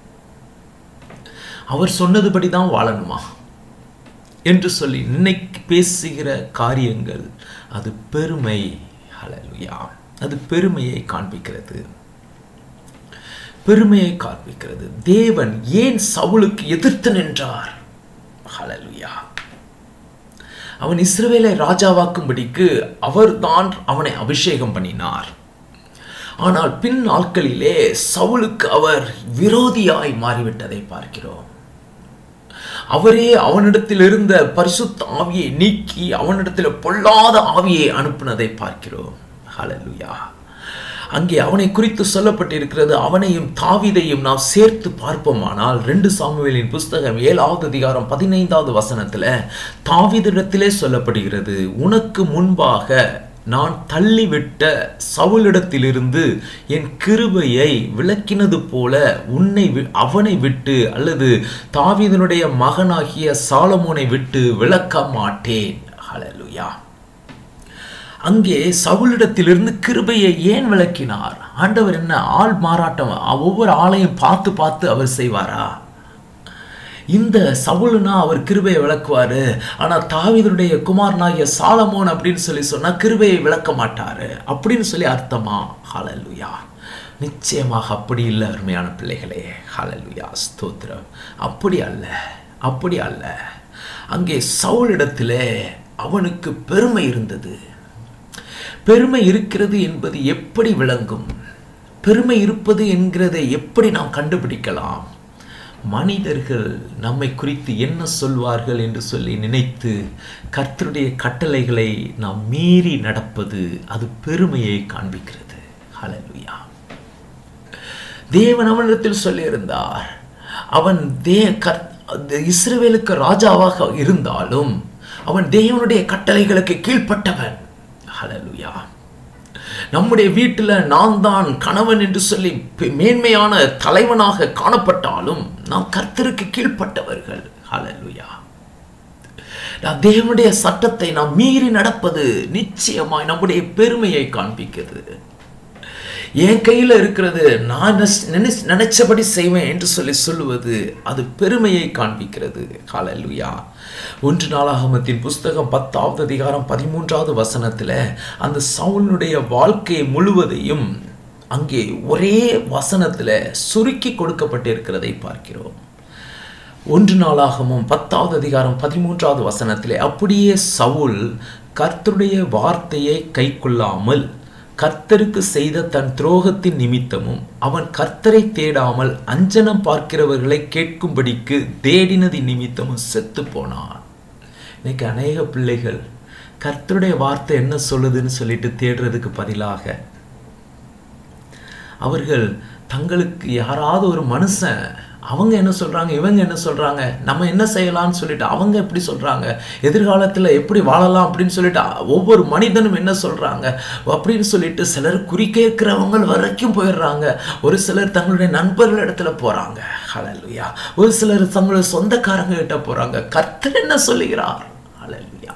அவர் சொன்னதுபடி தான் வாழணுமா என்று சொல்லி நினைக்கு பேசுகிற காரியங்கள் அது பெருமை ஹalleluya அது பெருமையை காண்பிக்கிறது பெருமையை காண்பிக்கிறது தேவன் ஏன் சவுலுக்கு எதிர்த்து நின்றார் ஹalleluya அவன் இஸ்ரவேலை ராஜாவாக்கும்படிக்கு அவர்தான் அவனை அபிஷேகம் பண்ணினார் ஆனால் பின் நாட்களிலே சவுலுக்கு அவர் விரோதியாய் மாறிவிட்டதை பார்க்கிறோம் அவரே அவனிடத்தில் இருந்த பரிசுத்த ஆவியை நீக்கி அவனிடத்தில் பொல்லாத ஆவியை அனுப்பினதை பார்க்கிறோம் ஹalleluya அங்கே அவனை குறித்து சொல்லப்பட்டிருக்கிறது அவனையும் தாவீதையும் நாம் சேர்த்து பார்ப்போமானால் ரெண்டு சாமுவேலின் புஸ்தகம் ஏழாவது அதிகாரம் பதினைந்தாவது வசனத்துல தாவீதிடத்திலே சொல்லப்படுகிறது உனக்கு முன்பாக நான் தள்ளிவிட்ட சவுலிடத்திலிருந்து என் கிருபையை விளக்கினது போல உன்னை வி- அவனை விட்டு அல்லது தாவீதனுடைய மகனாகிய சாலமோனை விட்டு விளக்க மாட்டேன் ஹalleluya அங்கே சவுலிடத்திலிருந்து கிருபையை ஏன் விளக்கினார் ஆண்டவர் என்ன ஆள் மாறாட்டம் ஒவ்வொரு ஆளையும் பார்த்து பார்த்து அவர் செய்வாரா இந்த சவுலுனா அவர் கிருபையை விளக்குவாரு ஆனா தாவீதுடைய குமாரனாகிய சாலமோன் அப்படின்னு சொல்லி சொன்னா கிருபையை விளக்க மாட்டாரு அப்படின்னு சொல்லி அர்த்தமா ஹalleluya நிச்சயமாக அப்படி இல்லை அருமையான பிள்ளைகளே ஹalleluya ஸ்தோத்திரம் அப்படி அல்ல அப்படி அல்ல அங்கே சவுலிடத்திலே அவனுக்கு பெருமை இருந்தது பெருமை இருக்கிறது என்பது எப்படி விளங்கும் பெருமை இருப்பது என்கிறதை எப்படி நாம் கண்டுபிடிக்கலாம் மனிதர்கள் நம்மை குறித்து என்ன சொல்வார்கள் என்று சொல்லி நினைத்து கர்த்தருடைய கட்டளைகளை நாம் மீறி நடப்பது அது பெருமையை காண்பிக்கிறது ஹalleluya தேவன் அவனிடத்தில் சொல்லியிருந்தார் அவன் தே கர் இஸ்ரவேலுக்கு ராஜாவாக இருந்தாலும் அவன் தேவனுடைய கட்டளைகளுக்கு கீழ்ப்பட்டவன் ஹalleluya நம்முடைய வீட்டில் நான் தான் கணவன் என்று சொல்லி பெ- மேன்மையான தலைவனாக காணப்பட்டாலும் நாம் கர்த்தருக்கு கீழ்ப்பட்டவர்கள் ஹalleluya நான் தேவனுடைய சட்டத்தை நாம் மீறி நடப்பது நிச்சயமாய் நம்முடைய பெருமையை காண்பிக்கிறது என் கையில் இருக்கிறது நான் நினைச்ச- நினைச்ச- நினைச்சபடி செய்வேன் என்று சொல்லி சொல்லுவது அது பெருமையை காண்பிக்கிறது ஹalleluya ஒன்று நாளாகமத்தின் புஸ்தகம் பத்தாவது அதிகாரம் பதிமூன்றாவது வசனத்தில் அந்த சவுலுடைய வாழ்க்கை முழுவதையும் அங்கே ஒரே வசனத்தில் சுருக்கி கொடுக்கப்பட்டிருக்கிறதை பார்க்கிறோம் ஒன்று நாளாகமும் பத்தாவது அதிகாரம் பதிமூன்றாவது வசனத்திலே அப்படியே சவுல் கர்த்தருடைய வார்த்தையை கைக்கொள்ளாமல் கர்த்தருக்கு செய்த தன் துரோகத்தின் நிமித்தமும் அவன் கர்த்தரை தேடாமல் அஞ்சனம் பார்க்கிறவர்களை கேட்கும்படிக்கு தேடினதின் நிமித்தமும் செத்து போனான் இன்னைக்கு அநேக பிள்ளைகள் கர்த்தருடைய வார்த்தை என்ன சொல்லுதுன்னு சொல்லிட்டு தேடுறதுக்கு பதிலாக அவர்கள் தங்களுக்கு யாராவது ஒரு மனுஷன் அவங்க என்ன சொல்றாங்க இவங்க என்ன சொல்றாங்க நம்ம என்ன செய்யலாம்னு சொல்லிட்டு அவங்க எப்படி சொல்றாங்க எதிர்காலத்துல எப்படி வாழலாம் அப்படின்னு சொல்லிட்டு ஒவ்வொரு மனிதனும் என்ன சொல்றாங்க அப்படின்னு சொல்லிட்டு சிலர் குறிக்கேற்கிறவங்க வரைக்கும் போயிடுறாங்க ஒரு சிலர் தங்களுடைய நண்பர்கள் இடத்துல போறாங்க ஹalleluya ஒரு சிலர் தங்களுடைய சொந்தக்காரங்க கிட்ட போறாங்க கர்த்தர் என்ன சொல்லுகிறார் ஹalleluya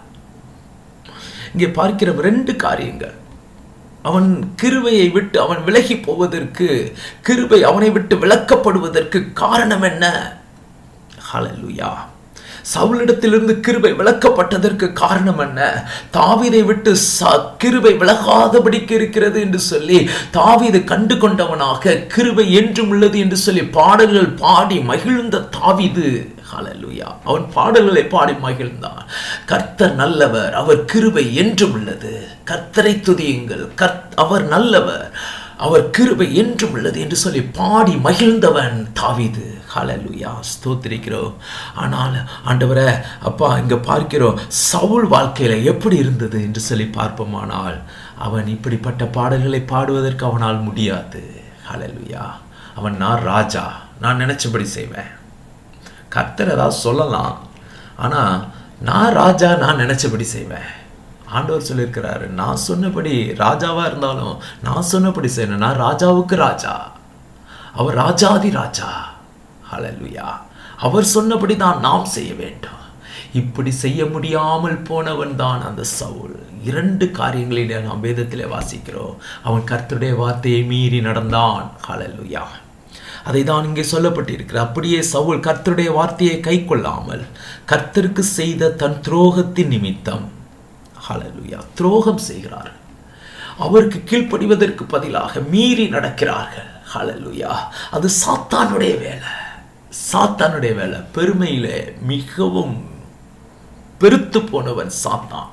இங்கே பார்க்கிற ரெண்டு காரியங்கள் அவன் கிருபையை விட்டு அவன் விலகி போவதற்கு கிருபை அவனை விட்டு விளக்கப்படுவதற்கு காரணம் என்ன ஹalleluya சவுலிடத்திலிருந்து கிருபை விளக்கப்பட்டதற்கு காரணம் என்ன தாவீதை விட்டு ச- கிருபை விலகாதபடிக்கு இருக்கிறது என்று சொல்லி தாவீது கண்டு கொண்டவனாக கிருபை என்றும் உள்ளது என்று சொல்லி பாடல்கள் பாடி மகிழ்ந்த தாவீது ஹalleluya அவன் பாடல்களை பாடி மகிழ்ந்தான் கர்த்தர் நல்லவர் அவர் கிருபை என்றும் உள்ளது கர்த்தரை துதியுங்கள் கர்த் அவர் நல்லவர் அவர் கிருபை என்றும் உள்ளது என்று சொல்லி பாடி மகிழ்ந்தவன் தாவீது ஹalleluya ஸ்தோத்திரிக்கிறோம் ஆனால் ஆண்டவரே அப்பா இங்க பார்க்கிறோம் சவுல் வாழ்க்கையில எப்படி இருந்தது என்று சொல்லி பார்ப்போமானால் அவன் இப்படிப்பட்ட பாடல்களை பாடுவதற்கு அவனால் முடியாது ஹalleluya அவன் நான் ராஜா நான் நினைச்சபடி செய்வேன் கர்த்தர் ஏதாவது சொல்லலாம் ஆனா நான் ராஜா நான் நினைச்சபடி செய்வேன் ஆண்டவர் சொல்லியிருக்கிறாரு நான் சொன்னபடி ராஜாவா இருந்தாலும் நான் சொன்னபடி செய்யணும் நான் ராஜாவுக்கு ராஜா அவர் ராஜாதி ராஜா ஹalleluya அவர் சொன்னபடி தான் நாம் செய்ய வேண்டும் இப்படி செய்ய முடியாமல் போனவன் தான் அந்த சவுல் இரண்டு காரியங்களிலே நாம் வேதத்திலே வாசிக்கிறோம் அவன் கர்த்தருடைய வார்த்தையை மீறி நடந்தான் ஹalleluya அதை தான் இங்கே சொல்லப்பட்டிருக்கிற அப்படியே சவுல் கர்த்தருடைய வார்த்தையை கை கொள்ளாமல் கர்த்தருக்கு செய்த தன் துரோகத்தின் நிமித்தம் ஹalleluya துரோகம் செய்கிறார்கள் அவருக்கு கீழ்ப்படிவதற்கு பதிலாக மீறி நடக்கிறார்கள் ஹalleluya அது சாத்தானுடைய வேலை சாத்தானுடைய வேலை பெருமையிலே மிகவும் பெருத்து போனவன் சாத்தான்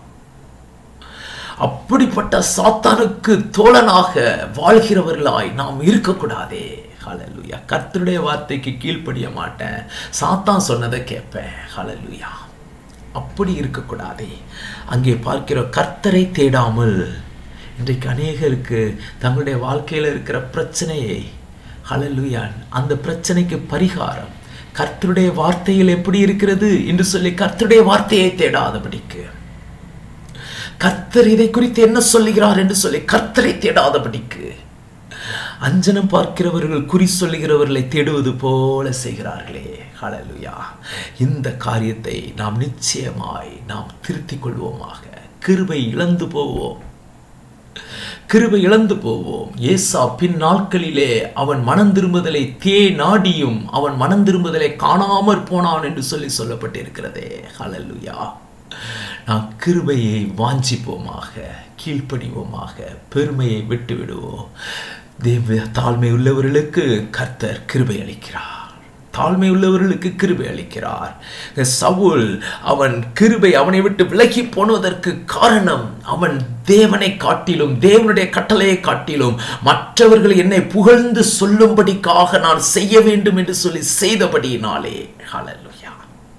அப்படிப்பட்ட சாத்தானுக்கு தோழனாக வாழ்கிறவர்களாய் நாம் இருக்கக்கூடாதே ஹalleluya கர்த்தருடைய வார்த்தைக்கு கீழ்ப்படிய மாட்டேன் சாத்தான் சொன்னதை கேட்பேன் ஹalleluya அப்படி இருக்கக்கூடாதே அங்கே பார்க்கிற கர்த்தரை தேடாமல் இன்றைக்கு அநேகருக்கு தங்களுடைய வாழ்க்கையில் இருக்கிற பிரச்சனையை ஹalleluya அந்த பிரச்சனைக்கு பரிகாரம் கர்த்தருடைய வார்த்தையில் எப்படி இருக்கிறது என்று சொல்லி கர்த்தருடைய வார்த்தையை தேடாதபடிக்கு கர்த்தர் இதை குறித்து என்ன சொல்லுகிறார் என்று சொல்லி கர்த்தரை தேடாதபடிக்கு அஞ்சனம் பார்க்கிறவர்கள் குறி சொல்லுகிறவர்களை தேடுவது போல செய்கிறார்களே ஹalleluya இந்த காரியத்தை நாம் நிச்சயமாய் நாம் திருத்திக் கொள்வோமாக கிருபை இழந்து போவோம் கிருபை இழந்து போவோம் ஏசா பின் நாட்களிலே அவன் மனம் திரும்புதலை தே நாடியும் அவன் மனம் திரும்புதலை காணாமற் போனான் என்று சொல்லி சொல்லப்பட்டிருக்கிறதே ஹalleluya நாம் கிருபையை வாஞ்சிப்போமாக கீழ்ப்படிவோமாக பெருமையை விட்டு விடுவோம் தேவ தாழ்மை உள்ளவர்களுக்கு கர்த்தர் கிருபை அளிக்கிறார் தாழ்மை உள்ளவர்களுக்கு கிருபை அளிக்கிறார் சவுல் அவன் கிருபை அவனை விட்டு விலகி போனதற்கு காரணம் அவன் தேவனை காட்டிலும் தேவனுடைய கட்டளையை காட்டிலும் மற்றவர்கள் என்னை புகழ்ந்து சொல்லும்படிக்காக நான் செய்ய வேண்டும் என்று சொல்லி செய்தபடியினாலே ஹalleluya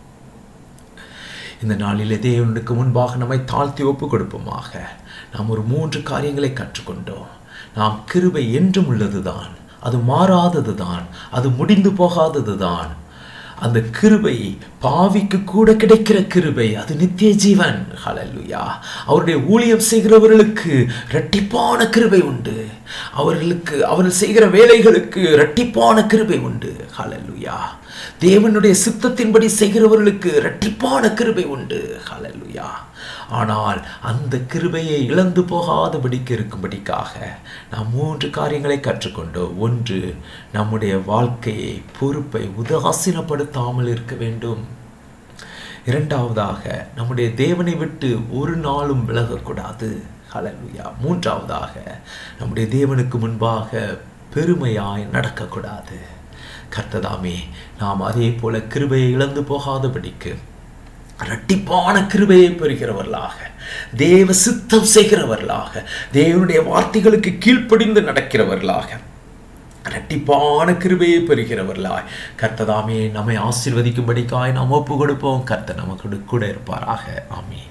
இந்த நாளிலே தேவனுக்கு முன்பாக நம்மை தாழ்த்தி ஒப்பு கொடுப்போமாக நாம் ஒரு மூன்று காரியங்களை கற்றுக்கொண்டோம் நாம் கிருபை என்றும் உள்ளதுதான் அது மாறாதது தான் அது முடிந்து போகாதது தான் அந்த கிருபை பாவிக்கு கூட கிடைக்கிற கிருபை அது நித்திய ஜீவன் ஹalleluya அவருடைய ஊழியம் செய்கிறவர்களுக்கு இரட்டிப்பான கிருபை உண்டு அவர்களுக்கு அவர்கள் செய்கிற வேலைகளுக்கு இரட்டிப்பான கிருபை உண்டு ஹalleluya தேவனுடைய சித்தத்தின்படி செய்கிறவர்களுக்கு இரட்டிப்பான கிருபை உண்டு ஹalleluya ஆனால் அந்த கிருபையை இழந்து போகாதபடிக்கு இருக்கும்படிக்காக நாம் மூன்று காரியங்களை கற்றுக்கொண்டோம் ஒன்று நம்முடைய வாழ்க்கையை பொறுப்பை உதாசீனப்படுத்தாமல் இருக்க வேண்டும் இரண்டாவதாக நம்முடைய தேவனை விட்டு ஒரு நாளும் விலகக்கூடாது ஹalleluya மூன்றாவதாக நம்முடைய தேவனுக்கு முன்பாக பெருமையாய் நடக்கக்கூடாது கர்த்ததாமே நாம் அதே போல கிருபையை இழந்து போகாதபடிக்கு இரட்டிப்பான கிருபையை பெறுகிறவர்களாக தேவ சித்தம் செய்கிறவர்களாக தேவனுடைய வார்த்தைகளுக்கு கீழ்ப்படிந்து நடக்கிறவர்களாக இரட்டிப்பான கிருபையை பெறுகிறவர்களாய் கர்த்ததாமே நம்மை ஆசீர்வதிக்கும்படிக்காய் நாம் ஒப்பு கொடுப்போம் கர்த்தர் நமக்கு கூட இருப்பாராக ஆமீன்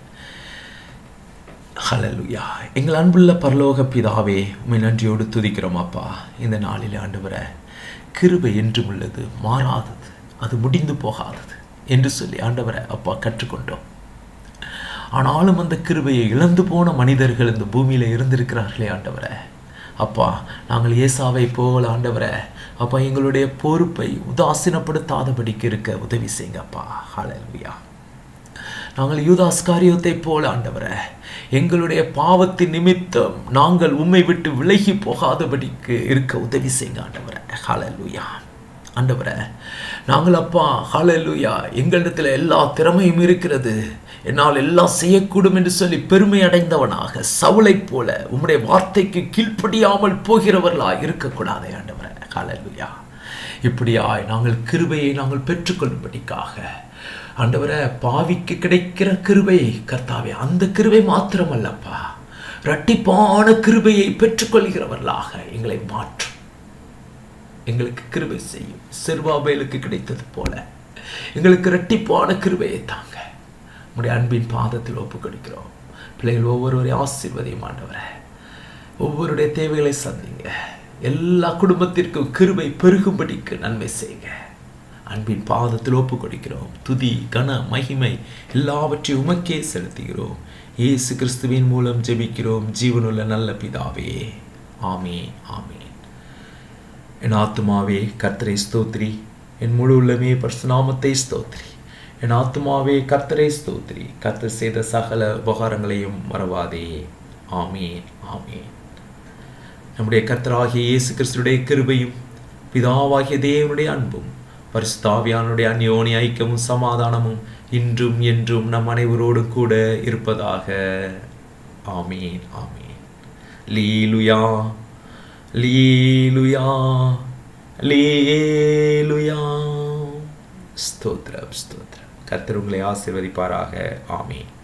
ஹலலுயா எங்கள் அன்புள்ள பரலோக பிதாவே உண்மை நன்றியோடு துதிக்கிறோம் அப்பா இந்த நாளில் ஆண்டவரை கிருபை என்றும் உள்ளது மாறாதது அது முடிந்து போகாதது என்று சொல்லி ஆண்டவரை அப்பா கற்றுக்கொண்டோம் ஆனாலும் அந்த கிருபையை இழந்து போன மனிதர்கள் இந்த பூமியில் இருந்திருக்கிறார்களே ஆண்டவரை அப்பா நாங்கள் ஏசாவை போல ஆண்டவரை அப்பா எங்களுடைய பொறுப்பை உதாசீனப்படுத்தாதபடிக்கு இருக்க உதவி செய்யுங்க அப்பா ஹalleluya நாங்கள் யூதாஸ் காரியத்தை போல ஆண்டவரை எங்களுடைய பாவத்தின் நிமித்தம் நாங்கள் உம்மை விட்டு விலகி போகாதபடிக்கு இருக்க உதவி செய்யுங்க ஆண்டவரை ஹalleluya ஆண்டவரை நாங்கள் அப்பா ஹalleluya எங்களிடத்தில் எல்லா திறமையும் இருக்கிறது என்னால் எல்லாம் செய்யக்கூடும் என்று சொல்லி பெருமை அடைந்தவனாக சவுளைப் போல உம்முடைய வார்த்தைக்கு கீழ்ப்படியாமல் போகிறவர்களாய் இருக்கக்கூடாதே ஆண்டவரை ஹalleluya இப்படியாய் நாங்கள் கிருபையை நாங்கள் பெற்றுக்கொள்ளும்படிக்காக ஆண்டவரை பாவிக்கு கிடைக்கிற கிருபை கர்த்தாவே அந்த கிருபை மாத்திரமல்லப்பா இரட்டிப்பான கிருபையை பெற்றுக்கொள்கிறவர்களாக எங்களை மாற்றும் எங்களுக்கு கிருபை செய்யும் சிறுபாபேலுக்கு கிடைத்தது போல எங்களுக்கு இரட்டிப்பான கிருபையை தாங்க உடைய அன்பின் பாதத்தில் ஒப்பு கொடுக்கிறோம் பிள்ளைகள் ஒவ்வொருவரையும் ஆசீர்வதியும் ஆண்டவரை ஒவ்வொருடைய தேவைகளை சந்திங்க எல்லா குடும்பத்திற்கும் கிருபை பெருகும்படிக்கு நன்மை செய்யுங்க அன்பின் பாதத்தில் ஒப்பு கொடுக்கிறோம் துதி கன மகிமை எல்லாவற்றையும் உமக்கே செலுத்துகிறோம் இயேசு கிறிஸ்துவின் மூலம் ஜெபிக்கிறோம் ஜீவனுள்ள நல்ல பிதாவே ஆமே ஆமே என் ஆத்துமாவே கர்த்தரை ஸ்தோத்ரி என் முழு உள்ளமே பர்சுநாமத்தை ஸ்தோத்ரி என் ஆத்துமாவே கர்த்தரை ஸ்தோத்ரி கர்த்தர் செய்த சகல உபகாரங்களையும் மறவாதே ஆமீன் ஆமீன் நம்முடைய கர்த்தராகிய இயேசு கிறிஸ்துடைய கிருபையும் பிதாவாகிய தேவனுடைய அன்பும் பரிசுத்தாவியானுடைய அந்யோனி ஐக்கியமும் சமாதானமும் இன்றும் என்றும் நம் அனைவரோடும் கூட இருப்பதாக ஆமீன் ஆமீன் லீலுயா லீலுயா லீலுயா ஸ்தோத்ரம் ஸ்தோத்ரம் கர்த்தர் உங்களை ஆசீர்வதிப்பாராக ஆமீன்